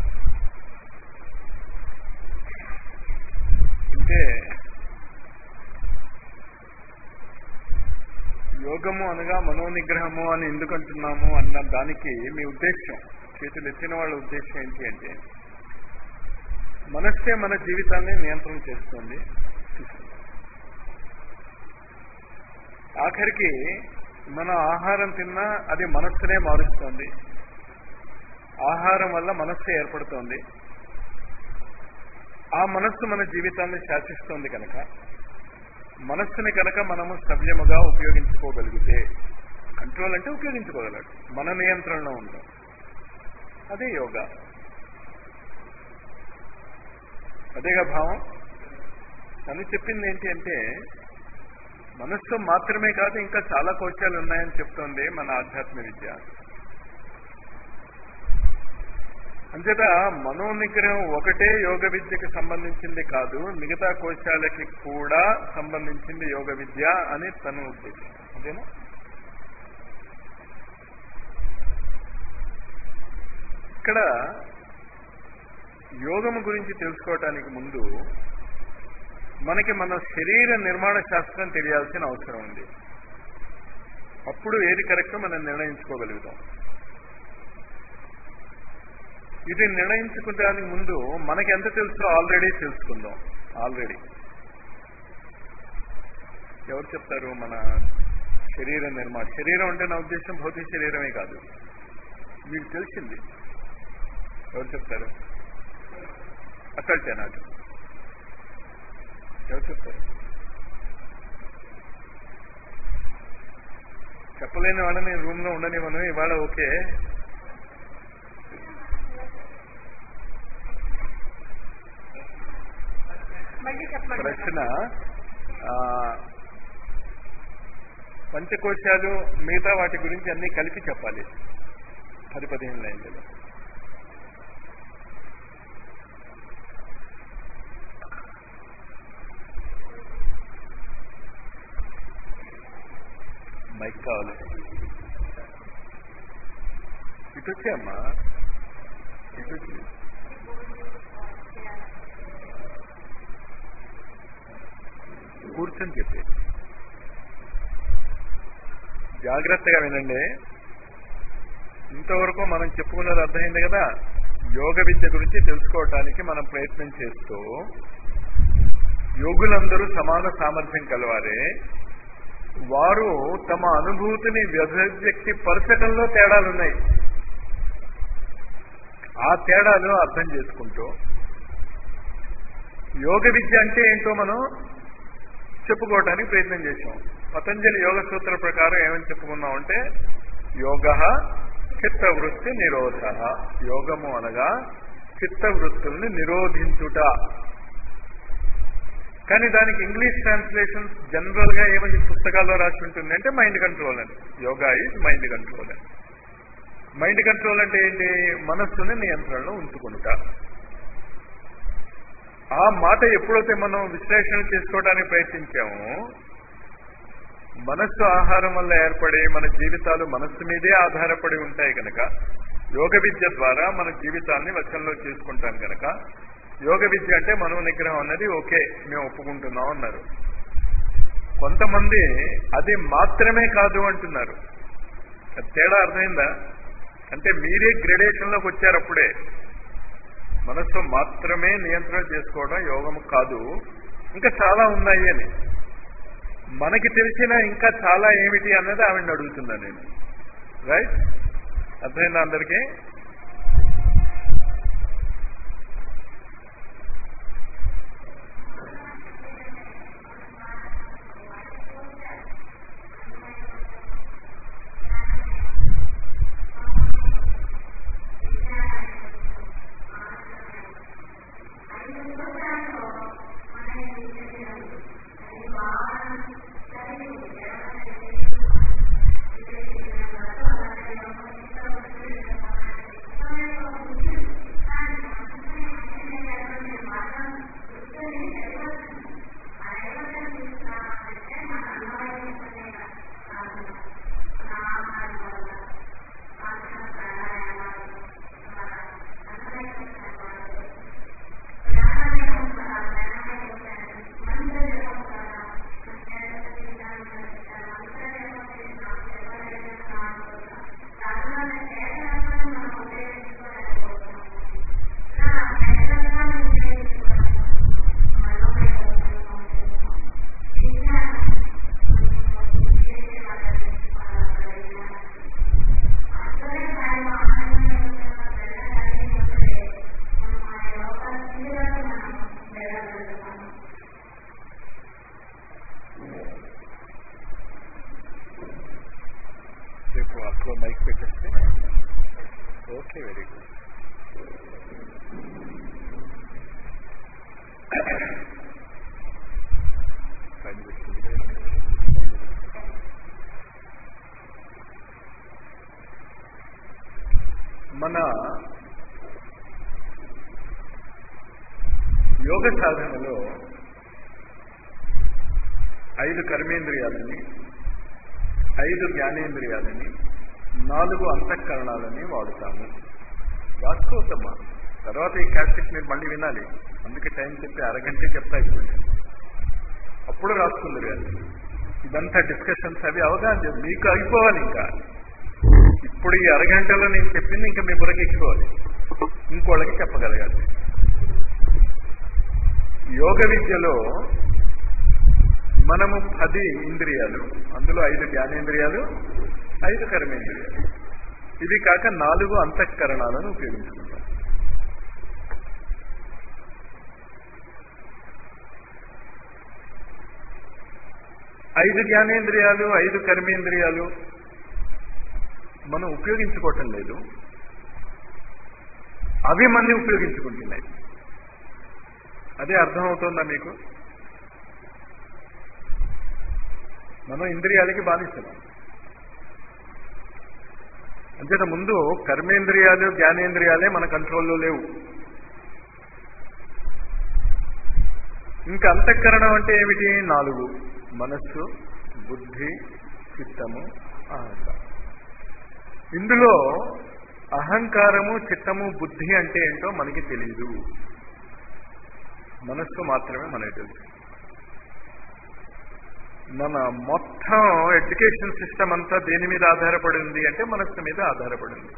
అంటే యోగము అనగా మనోనిగ్రహము అని ఎందుకు అంటున్నాము అన్న దానికి మీ ఉద్దేశం చేతులు ఎత్తిన వాళ్ళ ఉద్దేశం ఏంటి అంటే మనస్సే మన జీవితాన్ని నియంత్రణ చేస్తుంది ఆఖరికి మన ఆహారం తిన్నా అది మనస్సునే మారుస్తుంది ఆహారం వల్ల మనస్సు ఏర్పడుతోంది ఆ మనస్సు మన జీవితాన్ని శాసిస్తోంది కనుక మనస్సుని కనుక మనము సవ్యముగా ఉపయోగించుకోగలిగితే కంట్రోల్ అంటే ఉపయోగించుకోగలడు మన నియంత్రణలో ఉంటాం అదే యోగా అదేగా భావం తను చెప్పింది ఏంటి అంటే మనస్సు మాత్రమే కాదు ఇంకా చాలా కోశాలు ఉన్నాయని చెప్తోంది మన ఆధ్యాత్మ విద్య అంచేత మనోనిగ్రహం ఒకటే యోగ విద్యకి సంబంధించింది కాదు మిగతా కోశాలకి కూడా సంబంధించింది యోగ విద్య అని తన ఉద్దేశం అంతేనా ఇక్కడ యోగము గురించి తెలుసుకోవటానికి ముందు మనకి మన శరీర నిర్మాణ శాస్త్రం తెలియాల్సిన అవసరం ఉంది అప్పుడు ఏది కరెక్టో మనం నిర్ణయించుకోగలుగుతాం ఇది నిర్ణయించుకోవడానికి ముందు మనకి ఎంత తెలుసో ఆల్రెడీ తెలుసుకుందాం ఆల్రెడీ ఎవరు చెప్తారు మన శరీర నిర్మాణ శరీరం అంటే నా ఉద్దేశం భౌతిక శరీరమే కాదు మీకు తెలిసింది ఎవరు చెప్తారు అసలు నాకు ఎవరు చెప్తారు చెప్పలేని వాడు నేను రూమ్ లో ఉండనివ్వను ఇవాళ ఓకే మళ్ళీ చెప్పండి ప్రశ్న ఆ, పంచకోశాలు మిగతా వాటి గురించి అన్ని కలిపి చెప్పాలి పది పదిహేను లైన్లలో మైక్ కావాలి ఇటు వచ్చామ్మా ఇటు వచ్చి కూర్చొని చెప్పి జాగ్రత్తగా వినండి ఇంతవరకు మనం చెప్పుకున్నది అర్థమైంది కదా యోగ విద్య గురించి తెలుసుకోవటానికి మనం ప్రయత్నం చేస్తూ యోగులందరూ సమాన సామర్థ్యం కలవారే వారు తమ అనుభూతిని వ్యక్తి పరచటంలో తేడాలున్నాయి ఆ తేడాలు అర్థం చేసుకుంటూ యోగ విద్య అంటే ఏంటో మనం చెప్పుకోవడానికి ప్రయత్నం చేశాం పతంజలి యోగ సూత్ర ప్రకారం ఏమని చెప్పుకున్నాం అంటే యోగ చిత్తవృత్తి నిరోధ యోగము అనగా చిత్తవృత్తుల్ని నిరోధించుట కానీ దానికి ఇంగ్లీష్ ట్రాన్స్లేషన్ జనరల్ గా ఏమని పుస్తకాల్లో రాసి ఉంటుంది అంటే మైండ్ కంట్రోల్ అని యోగా ఈజ్ మైండ్ కంట్రోల్ అని మైండ్ కంట్రోల్ అంటే ఏంటి మనస్సుని నియంత్రణలో ఉంచుకుంటా ఆ మాట ఎప్పుడైతే మనం విశ్లేషణ చేసుకోవడానికి ప్రయత్నించామో మనస్సు ఆహారం వల్ల ఏర్పడే మన జీవితాలు మనస్సు మీదే ఆధారపడి ఉంటాయి కనుక యోగ విద్య ద్వారా మన జీవితాన్ని వశంలో చేసుకుంటాం కనుక యోగ విద్య అంటే మనో నిగ్రహం అన్నది ఓకే మేము ఒప్పుకుంటున్నాం అన్నారు కొంతమంది అది మాత్రమే కాదు అంటున్నారు అది తేడా అర్థమైందా అంటే మీరే గ్రెడేషన్ లోకి వచ్చారు అప్పుడే మనస్సు మాత్రమే నియంత్రణ చేసుకోవడం యోగము కాదు ఇంకా చాలా ఉన్నాయి అని మనకి తెలిసిన ఇంకా చాలా ఏమిటి అన్నది ఆవిడని అడుగుతున్నా నేను రైట్ అర్థమైందా అందరికీ రేపు అక్కడ మైక్ పెట్టేస్తే ఓకే వెరీ గుడ్ పని పెట్టుకుంటే మన యోగ సాధనలో ఐదు కర్మేంద్రియాలని ఐదు జ్ఞానేంద్రియాలని నాలుగు అంతఃకరణాలని వాడుతాము రాసుకోవద్దమ్మా తర్వాత ఈ క్యాసెట్ మీరు మళ్ళీ వినాలి అందుకే టైం చెప్పి అరగంట చెప్తా ఇప్పుడు నేను. అప్పుడు రాసుకుందరు కానీ ఇదంతా డిస్కషన్స్ అవి అవగాహన చేయాలి. మీకు అయిపోవాలి ఇంకా ఇప్పుడు ఈ అరగంటలో నేను చెప్పింది ఇంకా మీ బుర్రకి ఎక్కిపోవాలి ఇంకోళ్ళకి చెప్పగలగాలి యోగ విద్యలో మనము పది ఇంద్రియాలు అందులో ఐదు జ్ఞానేంద్రియాలు ఐదు కర్మేంద్రియాలు ఇది కాక నాలుగు అంతఃకరణాలను ఉపయోగించుకుంటాం ఐదు జ్ఞానేంద్రియాలు ఐదు కర్మేంద్రియాలు మనం ఉపయోగించుకోవటం లేదు అవి మనని ఉపయోగించుకుంటున్నాయి అదే అర్థమవుతుందా మీకు మనం ఇంద్రియాలకి బాధిస్తున్నాం అంతేత ముందు కర్మేంద్రియాలు జ్ఞానేంద్రియాలే మన కంట్రోల్లో లేవు ఇంకా అంతఃకరణం అంటే ఏమిటి నాలుగు మనస్సు బుద్ధి చిత్తము అహంకారం ఇందులో అహంకారము చిత్తము బుద్ధి అంటే ఏంటో మనకి తెలియదు మనస్సు మాత్రమే మనకి తెలుసు మన మొత్తం ఎడ్యుకేషన్ సిస్టమ్ అంతా దేని మీద ఆధారపడి ఉంది అంటే మనస్సు మీద ఆధారపడి ఉంది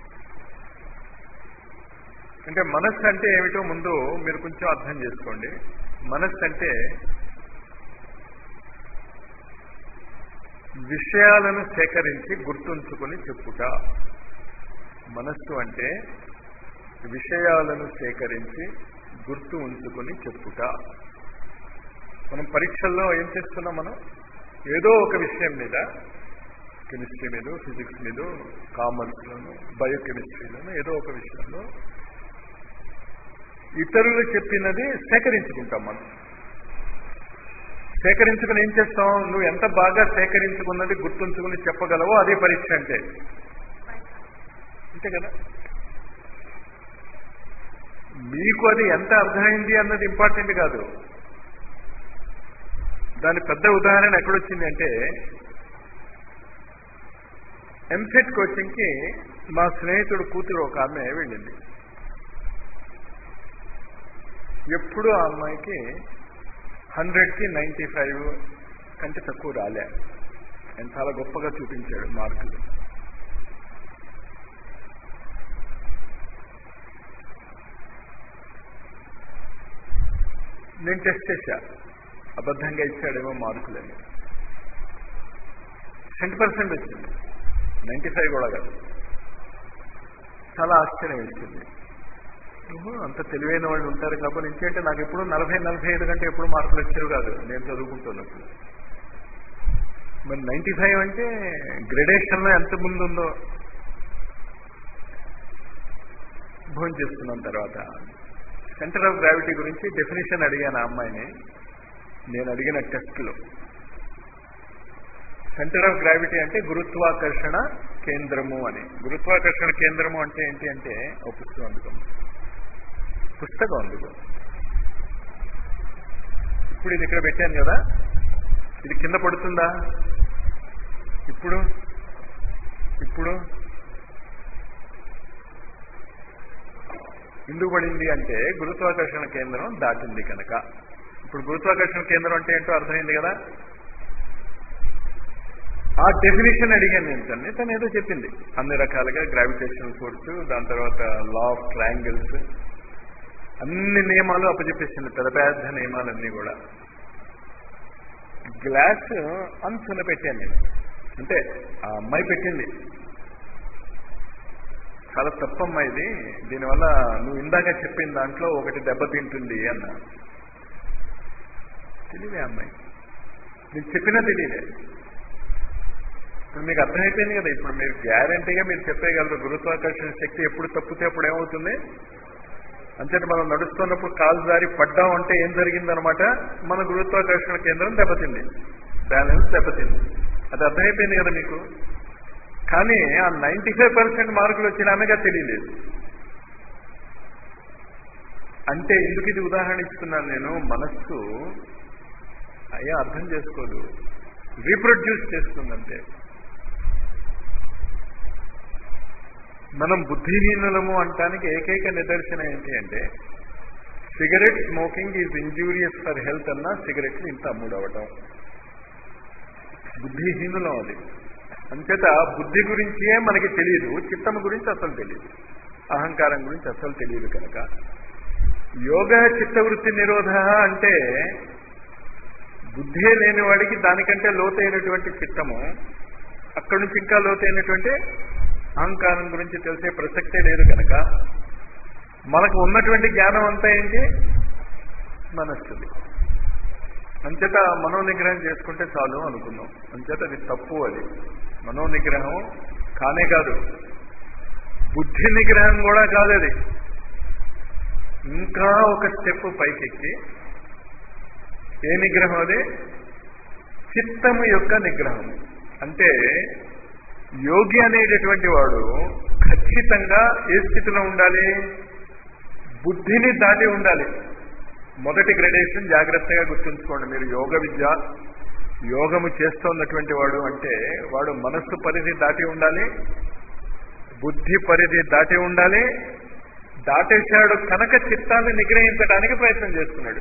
అంటే మనస్సు అంటే ఏమిటో ముందు మీరు కొంచెం అర్థం చేసుకోండి మనస్సు అంటే విషయాలను సేకరించి గుర్తుంచుకొని చెప్పుట మనస్సు అంటే విషయాలను సేకరించి గుర్తు ఉంచుకొని చెప్పుట మనం పరీక్షల్లో ఏం చేస్తున్నాం మనం ఏదో ఒక విషయం మీద కెమిస్ట్రీ మీద ఫిజిక్స్ మీద కామర్స్లోను బయోకెమిస్ట్రీలోను ఏదో ఒక విషయంలో ఇతరులు చెప్పినది సేకరించుకుంటాం మనం సేకరించుకుని ఏం చేస్తాం నువ్వు ఎంత బాగా సేకరించుకున్నది గుర్తుంచుకుని చెప్పగలవో అదే పరీక్ష అంటే అంతే కదా మీకు అది ఎంత అర్థమైంది అన్నది ఇంపార్టెంట్ కాదు దాని పెద్ద ఉదాహరణ ఎక్కడొచ్చింది అంటే ఎంసెట్ కోచింగ్కి మా స్నేహితుడు కూతురు ఒక ఆమె వెళ్ళింది ఎప్పుడు ఆ అమ్మాయికి హండ్రెడ్కి నైంటీ ఫైవ్ కంటే తక్కువ రాలే ఆయన చాలా గొప్పగా చూపించాడు మార్కులు నేను టెస్ట్ చేశా అబద్ధంగా ఇచ్చాడేమో మార్కులని టెన్ పర్సెంట్ వచ్చింది నైంటీ ఫైవ్ కూడా కాదు చాలా ఆశ్చర్యం వేసింది అంత తెలివైన వాళ్ళు ఉంటారు కాబట్టి ఇంకేంటే నాకు ఎప్పుడు నలభై నలభై ఐదు కంటే ఎప్పుడు మార్కులు వచ్చేవి కాదు నేను చదువుకుంటున్నప్పుడు మరి నైంటీ ఫైవ్ అంటే గ్రెడేషన్లో ఎంత ముందు ఉందో భోజనం చేస్తున్నాం తర్వాత సెంటర్ ఆఫ్ గ్రావిటీ గురించి డెఫినేషన్ అడిగాను ఆ అమ్మాయిని నేను అడిగిన టెస్ట్లో సెంటర్ ఆఫ్ గ్రావిటీ అంటే గురుత్వాకర్షణ కేంద్రము అని గురుత్వాకర్షణ కేంద్రము అంటే ఏంటి అంటే ఒక పుస్తకం అందుకో పుస్తకం అందుకో ఇప్పుడు ఇది ఇక్కడ పెట్టాను కదా ఇది కింద పడుతుందా ఇప్పుడు ఇప్పుడు ఎందుకు పడింది అంటే గురుత్వాకర్షణ కేంద్రం దాటింది కనుక ఇప్పుడు గురుత్వాకర్షణ కేంద్రం అంటే ఏంటో అర్థమైంది కదా ఆ డెఫినేషన్ అడిగాను నేను తన్ని తను ఏదో చెప్పింది అన్ని రకాలుగా గ్రావిటేషనల్ ఫోర్స్ దాని తర్వాత లా ఆఫ్ ట్రయాంగిల్స్ అన్ని నియమాలు అప్పచెప్పేసింది పెద్ద పెద్ద నియమాలన్నీ కూడా గ్లాస్ అంచున పెట్టాను నేను అంటే ఆ అమ్మాయి పెట్టింది చాలా తప్పమ్మా ఇది దీనివల్ల నువ్వు ఇందాక చెప్పిన దాంట్లో ఒకటి దెబ్బతింటుంది అన్న తెలియదే అమ్మాయి నీకు చెప్పినా తెలియదే ఇప్పుడు మీకు అర్థమైపోయింది కదా ఇప్పుడు మీరు గ్యారంటీగా మీరు చెప్పేయగలరు గురుత్వాకర్షణ శక్తి ఎప్పుడు తప్పితే అప్పుడు ఏమవుతుంది అంతేత మనం నడుస్తున్నప్పుడు కాలు జారి పడ్డాం అంటే ఏం జరిగిందనమాట మన గురుత్వాకర్షణ కేంద్రం దెబ్బతింది బ్యాలెన్స్ దెబ్బతింది అది అర్థమైపోయింది కదా మీకు కానీ ఆ నైంటీ ఫైవ్ పర్సెంట్ మార్కులు వచ్చినామేగా తెలియలేదు అంటే ఎందుకు ఇది ఉదాహరణ ఇస్తున్నాను నేను మనస్సు అయ్యా అర్థం చేసుకోదు రీప్రొడ్యూస్ చేస్తుందంటే మనం బుద్ధిహీనులము అంటానికి ఏకైక నిదర్శనం ఏంటి అంటే cigarette smoking is injurious for health అన్నా సిగరెట్లు ఇంత అమ్ముడవటం బుద్ధిహీనులం అది అంచేత బుద్ధి గురించే మనకి తెలియదు చిత్తము గురించి అసలు తెలియదు అహంకారం గురించి అసలు తెలియదు కనుక యోగ చిత్తవృత్తి నిరోధ అంటే బుద్ధే లేని వాడికి దానికంటే లోతైనటువంటి చిత్తము అక్కడి నుంచి ఇంకా లోతైనటువంటి అహంకారం గురించి తెలిసే ప్రసక్తే లేదు కనుక మనకు ఉన్నటువంటి జ్ఞానం అంతా ఏంటి మనస్సుది అంచేత మనోనిగ్రహం చేసుకుంటే చాలు అనుకున్నాం అంచేత అది తప్పు అది మనోనిగ్రహం కానే కాదు బుద్ధి నిగ్రహం కూడా కాదు అది ఇంకా ఒక స్టెప్ పైకెక్కి ఏ నిగ్రహం అది చిత్తము యొక్క నిగ్రహం అంటే యోగి అనేటటువంటి వాడు ఖచ్చితంగా ఏ స్థితిలో ఉండాలి బుద్ధిని దాటి ఉండాలి మొదటి గ్రడేషన్ జాగ్రత్తగా గుర్తుంచుకోండి మీరు యోగ విద్య యోగము చేస్తున్నటువంటి వాడు అంటే వాడు మనస్సు పరిధి దాటి ఉండాలి బుద్ధి పరిధి దాటి ఉండాలి దాటేశాడు కనుక చిత్తాన్ని నిగ్రహించడానికి ప్రయత్నం చేస్తున్నాడు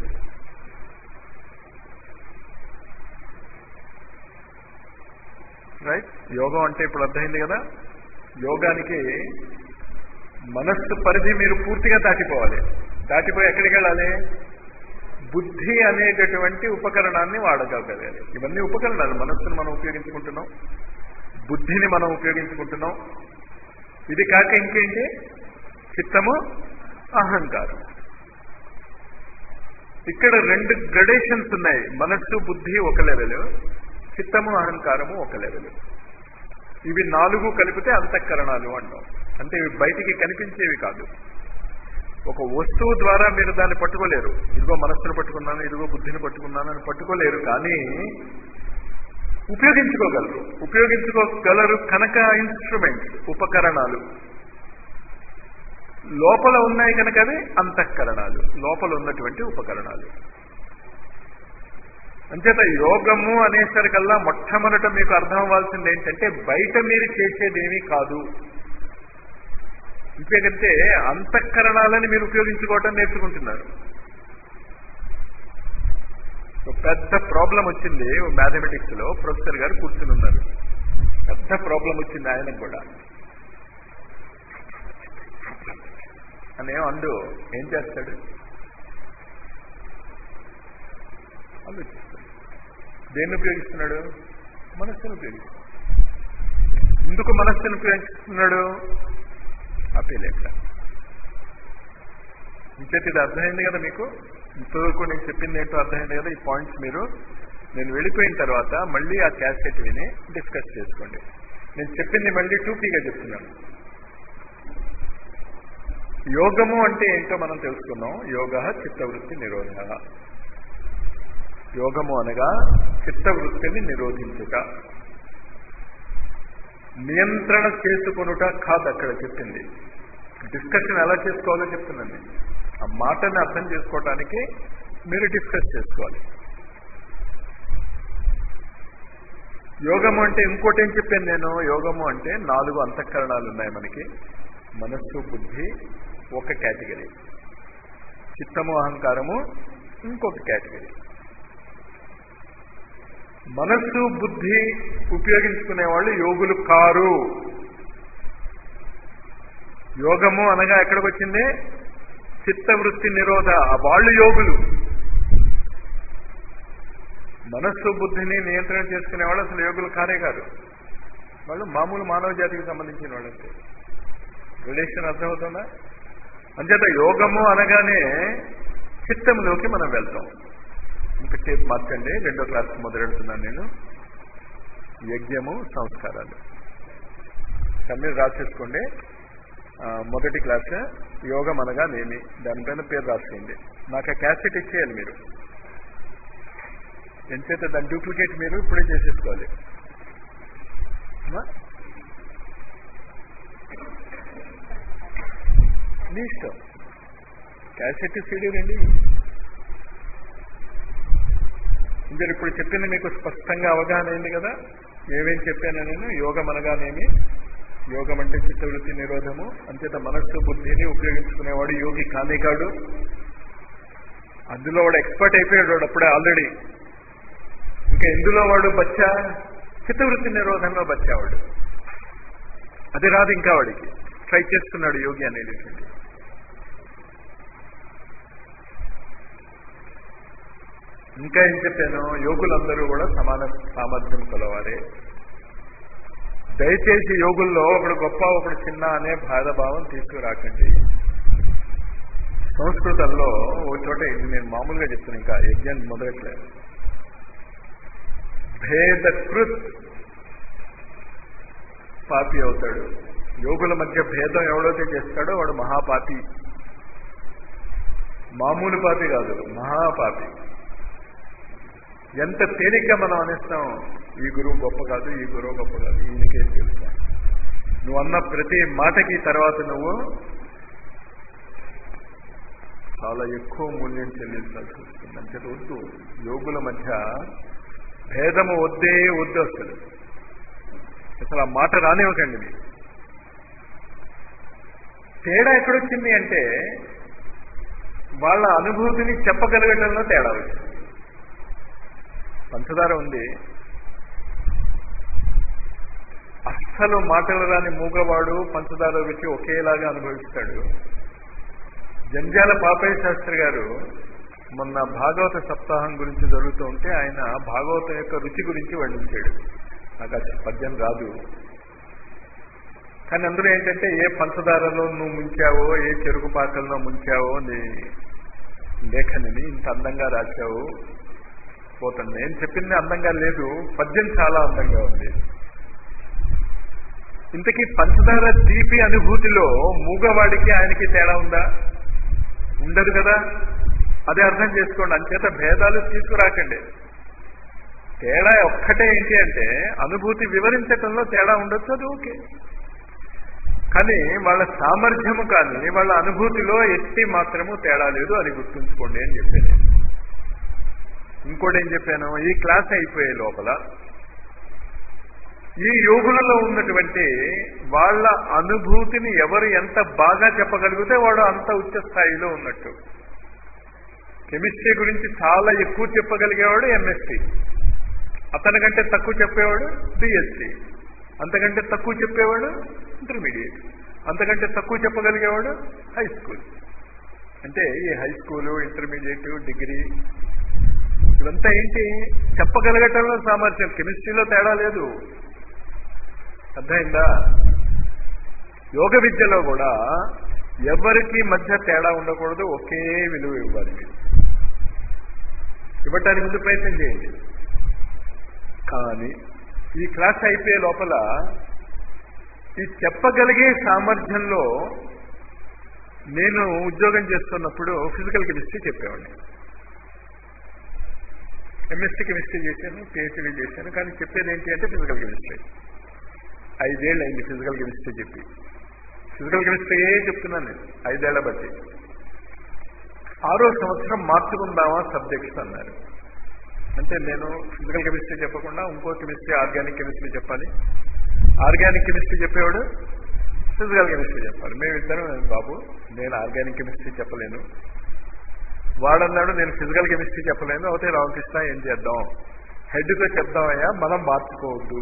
రైట్ యోగం అంటే ఇప్పుడు అర్థమైంది కదా యోగానికి మనస్సు పరిధి మీరు పూర్తిగా దాటిపోవాలి దాటిపోయి ఎక్కడికి వెళ్ళాలి బుద్ధి అనేటటువంటి ఉపకరణాన్ని వాడగలగాలి ఇవన్నీ ఉపకరణాలు మనస్సును మనం ఉపయోగించుకుంటున్నాం బుద్ధిని మనం ఉపయోగించుకుంటున్నాం ఇది కాక ఇంకేంటి చిత్తము అహంకారం ఇక్కడ రెండు గ్రడేషన్స్ ఉన్నాయి మనస్సు బుద్ధి ఒక లెవెల్ చిత్తము అహంకారము ఒక లెవెల్ ఇవి నాలుగు కలిపితే అంతఃకరణాలు అంటాం అంటే ఇవి బయటికి కనిపించేవి కాదు ఒక వస్తువు ద్వారా మీరు దాన్ని పట్టుకోలేరు ఇదిగో మనస్సును పట్టుకున్నాను ఇదిగో బుద్ధిని పట్టుకున్నాను అని పట్టుకోలేరు కానీ ఉపయోగించుకోగలరు ఉపయోగించుకోగలరు కనుక ఇన్స్ట్రుమెంట్స్ ఉపకరణాలు లోపల ఉన్నాయి కనుక అది అంతఃకరణాలు లోపల ఉన్నటువంటి ఉపకరణాలు అంచేత యోగము అనేసరికల్లా మొట్టమొదట మీకు అర్థం అవ్వాల్సింది ఏంటంటే బయట మీరు చేసేదేమీ కాదు ఇంకేకంటే అంతఃకరణాలని మీరు ఉపయోగించుకోవటం నేర్చుకుంటున్నారు పెద్ద ప్రాబ్లం వచ్చింది మ్యాథమెటిక్స్ లో ప్రొఫెసర్ గారు కూర్చుని ఉన్నారు పెద్ద ప్రాబ్లం వచ్చింది ఆయనకు కూడా అనే అండు ఏం చేస్తాడు ఆలోచిస్తాడు దేన్ని ఉపయోగిస్తున్నాడు మనస్సును ఉపయోగిస్తున్నాడు ఎందుకు మనస్సును ఉపయోగిస్తున్నాడు అప్పేలేక ఇంచేది ఇది అర్థమైంది కదా మీకు ఇంతవరకు నేను చెప్పింది ఏంటో అర్థమైంది కదా ఈ పాయింట్స్ మీరు నేను వెళ్ళిపోయిన తర్వాత మళ్ళీ ఆ క్యాసెట్ విని డిస్కస్ చేసుకోండి నేను చెప్పింది మళ్ళీ టూపీగా చెప్తున్నాను యోగము అంటే ఏంటో మనం తెలుసుకున్నాం యోగ చిత్తవృత్తి నిరోధ యోగము అనగా చిత్తవృత్తిని నిరోధించుట నియంత్రణ చేసుకొనుట కాదు అక్కడ చెప్పింది డిస్కషన్ ఎలా చేసుకోవాలో చెప్తున్నాను ఆ మాటని అర్థం చేసుకోవటానికి మీరు డిస్కస్ చేసుకోవాలి యోగము అంటే ఇంకోటి ఏం చెప్పాను నేను యోగము అంటే నాలుగు అంతఃకరణాలు ఉన్నాయి మనకి మనస్సు బుద్ధి ఒక కేటగిరీ చిత్తము అహంకారము ఇంకొక కేటగిరీ మనస్సు బుద్ధి ఉపయోగించుకునే వాళ్ళు యోగులు కారు యోగము అనగా ఎక్కడికి వచ్చింది చిత్తవృత్తి నిరోధ వాళ్ళు యోగులు మనస్సు బుద్ధిని నియంత్రణ చేసుకునే వాళ్ళు అసలు యోగులు కారే కాదు వాళ్ళు మామూలు మానవ జాతికి సంబంధించిన వాళ్ళంటే రిలేషన్ అర్థమవుతుందా అంచేత యోగము అనగానే చిత్తంలోకి మనం వెళ్తాం ఇంకా టేప్ మార్చండి రెండో క్లాస్ మొదలెడుతున్నాను నేను యజ్ఞము సంస్కారాలు మీరు రాసేసుకోండి మొదటి క్లాస్ యోగం అనగా నేమి దానిపైన పేరు రాసేయండి నాకు ఆ క్యాసెట్ ఇచ్చేయాలి మీరు ఎంచేత దాని డూప్లికేట్ మీరు ఇప్పుడే చేసేసుకోవాలి మీ ఇష్టం క్యాసెట్ సీడీ రండి ఇంకా ఇప్పుడు చెప్పింది మీకు స్పష్టంగా అవగాహన అయింది కదా ఏమేం చెప్పాను నేను యోగం అనగానేమి యోగం అంటే చిత్తవృత్తి నిరోధము అంచేత మనస్సు బుద్ధిని ఉపయోగించుకునేవాడు యోగి కానే కాడు అందులో వాడు ఎక్స్పర్ట్ అయిపోయాడు వాడు అప్పుడే ఆల్రెడీ ఇంకా ఎందులో వాడు బచ్చా చిత్తవృత్తి నిరోధంలో బచ్చావాడు అది రాదు ఇంకా వాడికి ట్రై చేస్తున్నాడు యోగి అనేటటువంటి ఇంకా ఏం చెప్పాను యోగులందరూ కూడా సమాన సామర్థ్యం కలవారే దయచేసి యోగుల్లో ఒకడు గొప్ప ఒకడు చిన్న అనే భావం తీసుకురాకండి సంస్కృతంలో ఓ చోట ఇది నేను మామూలుగా చెప్తాను ఇంకా యజ్ఞం మొదలట్లేదు భేదకృత్ పాపి అవుతాడు యోగుల మధ్య భేదం ఎవడైతే చేస్తాడో వాడు మహాపాపి మామూలు పాపి కాదు మహాపాపి ఎంత తేలిగ్గా మనం అనేస్తాం ఈ గురువు గొప్ప కాదు ఈ గురువు గొప్ప కాదు ఈయనకేం తెలుసా నువ్వు అన్న ప్రతి మాటకి తర్వాత నువ్వు చాలా ఎక్కువ మూల్యం చెల్లించాల్సి వస్తుంది అంటే వద్దు యోగుల మధ్య భేదము వద్దే వద్దు అసలు అసలు ఆ మాట రానివ్వకండి మీరు తేడా ఎక్కడొచ్చింది అంటే వాళ్ళ అనుభూతిని చెప్పగలగటంలో తేడా వచ్చింది పంచదార ఉంది అస్సలు మాటలు రాని మూగవాడు పంచదార రుచి ఒకేలాగా అనుభవిస్తాడు జంజాల పాపయ్య శాస్త్రి గారు మొన్న భాగవత సప్తాహం గురించి జరుగుతూ ఉంటే ఆయన భాగవతం యొక్క రుచి గురించి వర్ణించాడు నాకు ఆ పద్యం రాదు కానీ అందులో ఏంటంటే ఏ పంచదారలో నువ్వు ముంచావో ఏ చెరుకు పాకల్లో ముంచావో నీ లేఖనిని ఇంత అందంగా రాశావు పోతుంది నేను చెప్పింది అందంగా లేదు పద్యం చాలా అందంగా ఉంది ఇంతకీ పంచదార తీపి అనుభూతిలో మూగవాడికి ఆయనకి తేడా ఉందా ఉండదు కదా అదే అర్థం చేసుకోండి అంచేత భేదాలు తీసుకురాకండి తేడా ఒక్కటే ఏంటి అంటే అనుభూతి వివరించటంలో తేడా ఉండొచ్చు అది ఓకే కానీ వాళ్ళ సామర్థ్యము కానీ వాళ్ళ అనుభూతిలో ఎట్టి మాత్రము తేడా లేదు అది గుర్తుంచుకోండి అని చెప్పాను ఇంకోటి ఏం చెప్పాను ఈ క్లాస్ అయిపోయే లోపల ఈ యోగులలో ఉన్నటువంటి వాళ్ళ అనుభూతిని ఎవరు ఎంత బాగా చెప్పగలిగితే వాడు అంత ఉచ్చ స్థాయిలో ఉన్నట్టు కెమిస్ట్రీ గురించి చాలా ఎక్కువ చెప్పగలిగేవాడు ఎంఎస్సి అతనికంటే తక్కువ చెప్పేవాడు బిఎస్సి అంతకంటే తక్కువ చెప్పేవాడు ఇంటర్మీడియట్ అంతకంటే తక్కువ చెప్పగలిగేవాడు హై స్కూల్ అంటే ఈ హై స్కూలు ఇంటర్మీడియట్ డిగ్రీ ఇవంతా ఏంటి చెప్పగలగటంలో సామర్థ్యం కెమిస్ట్రీలో తేడా లేదు అర్థమైందా యోగ విద్యలో కూడా ఎవరికి మధ్య తేడా ఉండకూడదు ఒకే విలువ ఇవ్వాలి మీరు ఇవ్వటానికి ముందు ప్రయత్నం చేయండి కానీ ఈ క్లాస్ అయిపోయే లోపల ఈ చెప్పగలిగే సామర్థ్యంలో నేను ఉద్యోగం చేస్తున్నప్పుడు ఫిజికల్ కెమిస్ట్రీ చెప్పేవాడిని ఎంఎస్సీ కెమిస్ట్రీ చేశాను పిహెచ్డీ చేశాను కానీ చెప్పేది ఏంటి అంటే ఫిజికల్ కెమిస్ట్రీ ఐదేళ్ళు అయింది ఫిజికల్ కెమిస్ట్రీ చెప్పి ఫిజికల్ కెమిస్ట్రీయే చెప్తున్నాను నేను ఐదేళ్ల బట్టి ఆరో సంవత్సరం మార్చుకుందామా సబ్జెక్ట్స్ అన్నారు అంటే నేను ఫిజికల్ కెమిస్ట్రీ చెప్పకుండా ఇంకో కెమిస్ట్రీ ఆర్గానిక్ కెమిస్ట్రీ చెప్పాలి ఆర్గానిక్ కెమిస్ట్రీ చెప్పేవాడు ఫిజికల్ కెమిస్ట్రీ చెప్పాలి మేమిద్దరం బాబు నేను ఆర్గానిక్ కెమిస్ట్రీ చెప్పలేను వాడన్నాడు నేను ఫిజికల్ కెమిస్ట్రీ చెప్పలేను అయితే రామకృష్ణ ఏం చేద్దాం హెడ్తో చెప్దామయ్యా మనం మార్చుకోవద్దు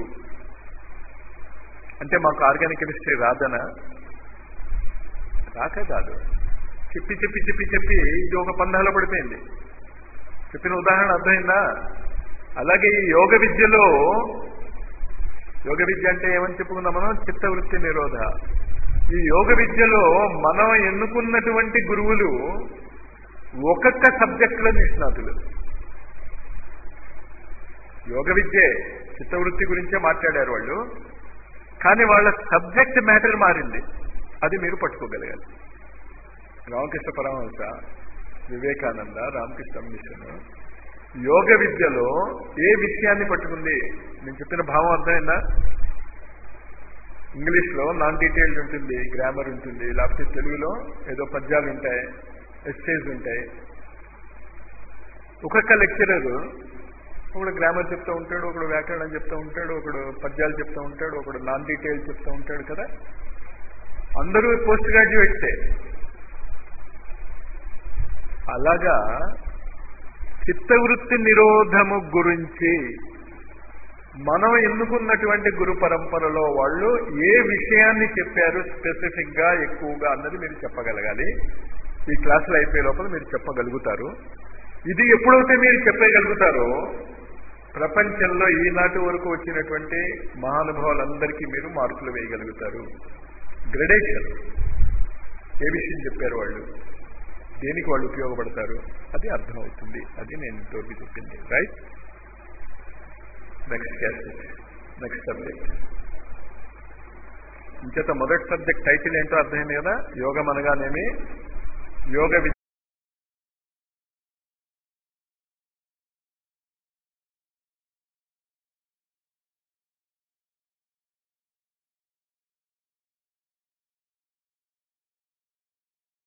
అంటే మాకు ఆర్గానిక్ కెమిస్ట్రీ రాదనా రాక కాదు చెప్పి చెప్పి చెప్పి చెప్పి ఇది ఒక పందాలో పడిపోయింది చెప్పిన ఉదాహరణ అర్థమైందా అలాగే ఈ యోగ విద్యలో యోగ విద్య అంటే ఏమని చెప్పుకుందాం మనం చిత్తవృత్తి నిరోధ ఈ యోగ విద్యలో మనం ఎన్నుకున్నటువంటి గురువులు ఒక్కొక్క సబ్జెక్టులో నిష్ణాతులు యోగ విద్యే చిత్తవృత్తి గురించే మాట్లాడారు వాళ్ళు కానీ వాళ్ళ సబ్జెక్ట్ మ్యాటర్ మారింది అది మీరు పట్టుకోగలగాలి రామకృష్ణ పరమహంస వివేకానంద రామకృష్ణ మిషన్ యోగ విద్యలో ఏ విషయాన్ని పట్టుకుంది నేను చెప్పిన భావం అర్థమైందా ఇంగ్లీష్లో నాన్ డీటెయిల్డ్ ఉంటుంది గ్రామర్ ఉంటుంది లేకపోతే తెలుగులో ఏదో పద్యాలు ఉంటాయి ఎస్టేజ్ ఉంటాయి ఒక్కొక్క లెక్చరర్ ఒకడు గ్రామర్ చెప్తూ ఉంటాడు ఒకడు వ్యాకరణం చెప్తూ ఉంటాడు ఒకడు పద్యాలు చెప్తూ ఉంటాడు ఒకడు నాన్ డీటెయిల్ చెప్తూ ఉంటాడు కదా అందరూ పోస్ట్ గ్రాడ్యుయేట్సే అలాగా చిత్తవృత్తి నిరోధము గురించి మనం ఎన్నుకున్నటువంటి గురు పరంపరలో వాళ్ళు ఏ విషయాన్ని చెప్పారు స్పెసిఫిక్ గా ఎక్కువగా అన్నది మీరు చెప్పగలగాలి ఈ క్లాసులు అయిపోయే లోపల మీరు చెప్పగలుగుతారు ఇది ఎప్పుడైతే మీరు చెప్పగలుగుతారో ప్రపంచంలో ఈనాటి వరకు వచ్చినటువంటి మహానుభావులందరికీ మీరు మార్కులు వేయగలుగుతారు గ్రడేషన్ ఏ విషయం చెప్పారు వాళ్ళు దేనికి వాళ్ళు ఉపయోగపడతారు అది అర్థమవుతుంది అది నేను ఇంతవరకు చెప్పింది right next class next subject ఇంచేత మొదటి సబ్జెక్ట్ టైటిల్ ఏంటో అర్థమైంది కదా యోగం అనగానేమి యోగ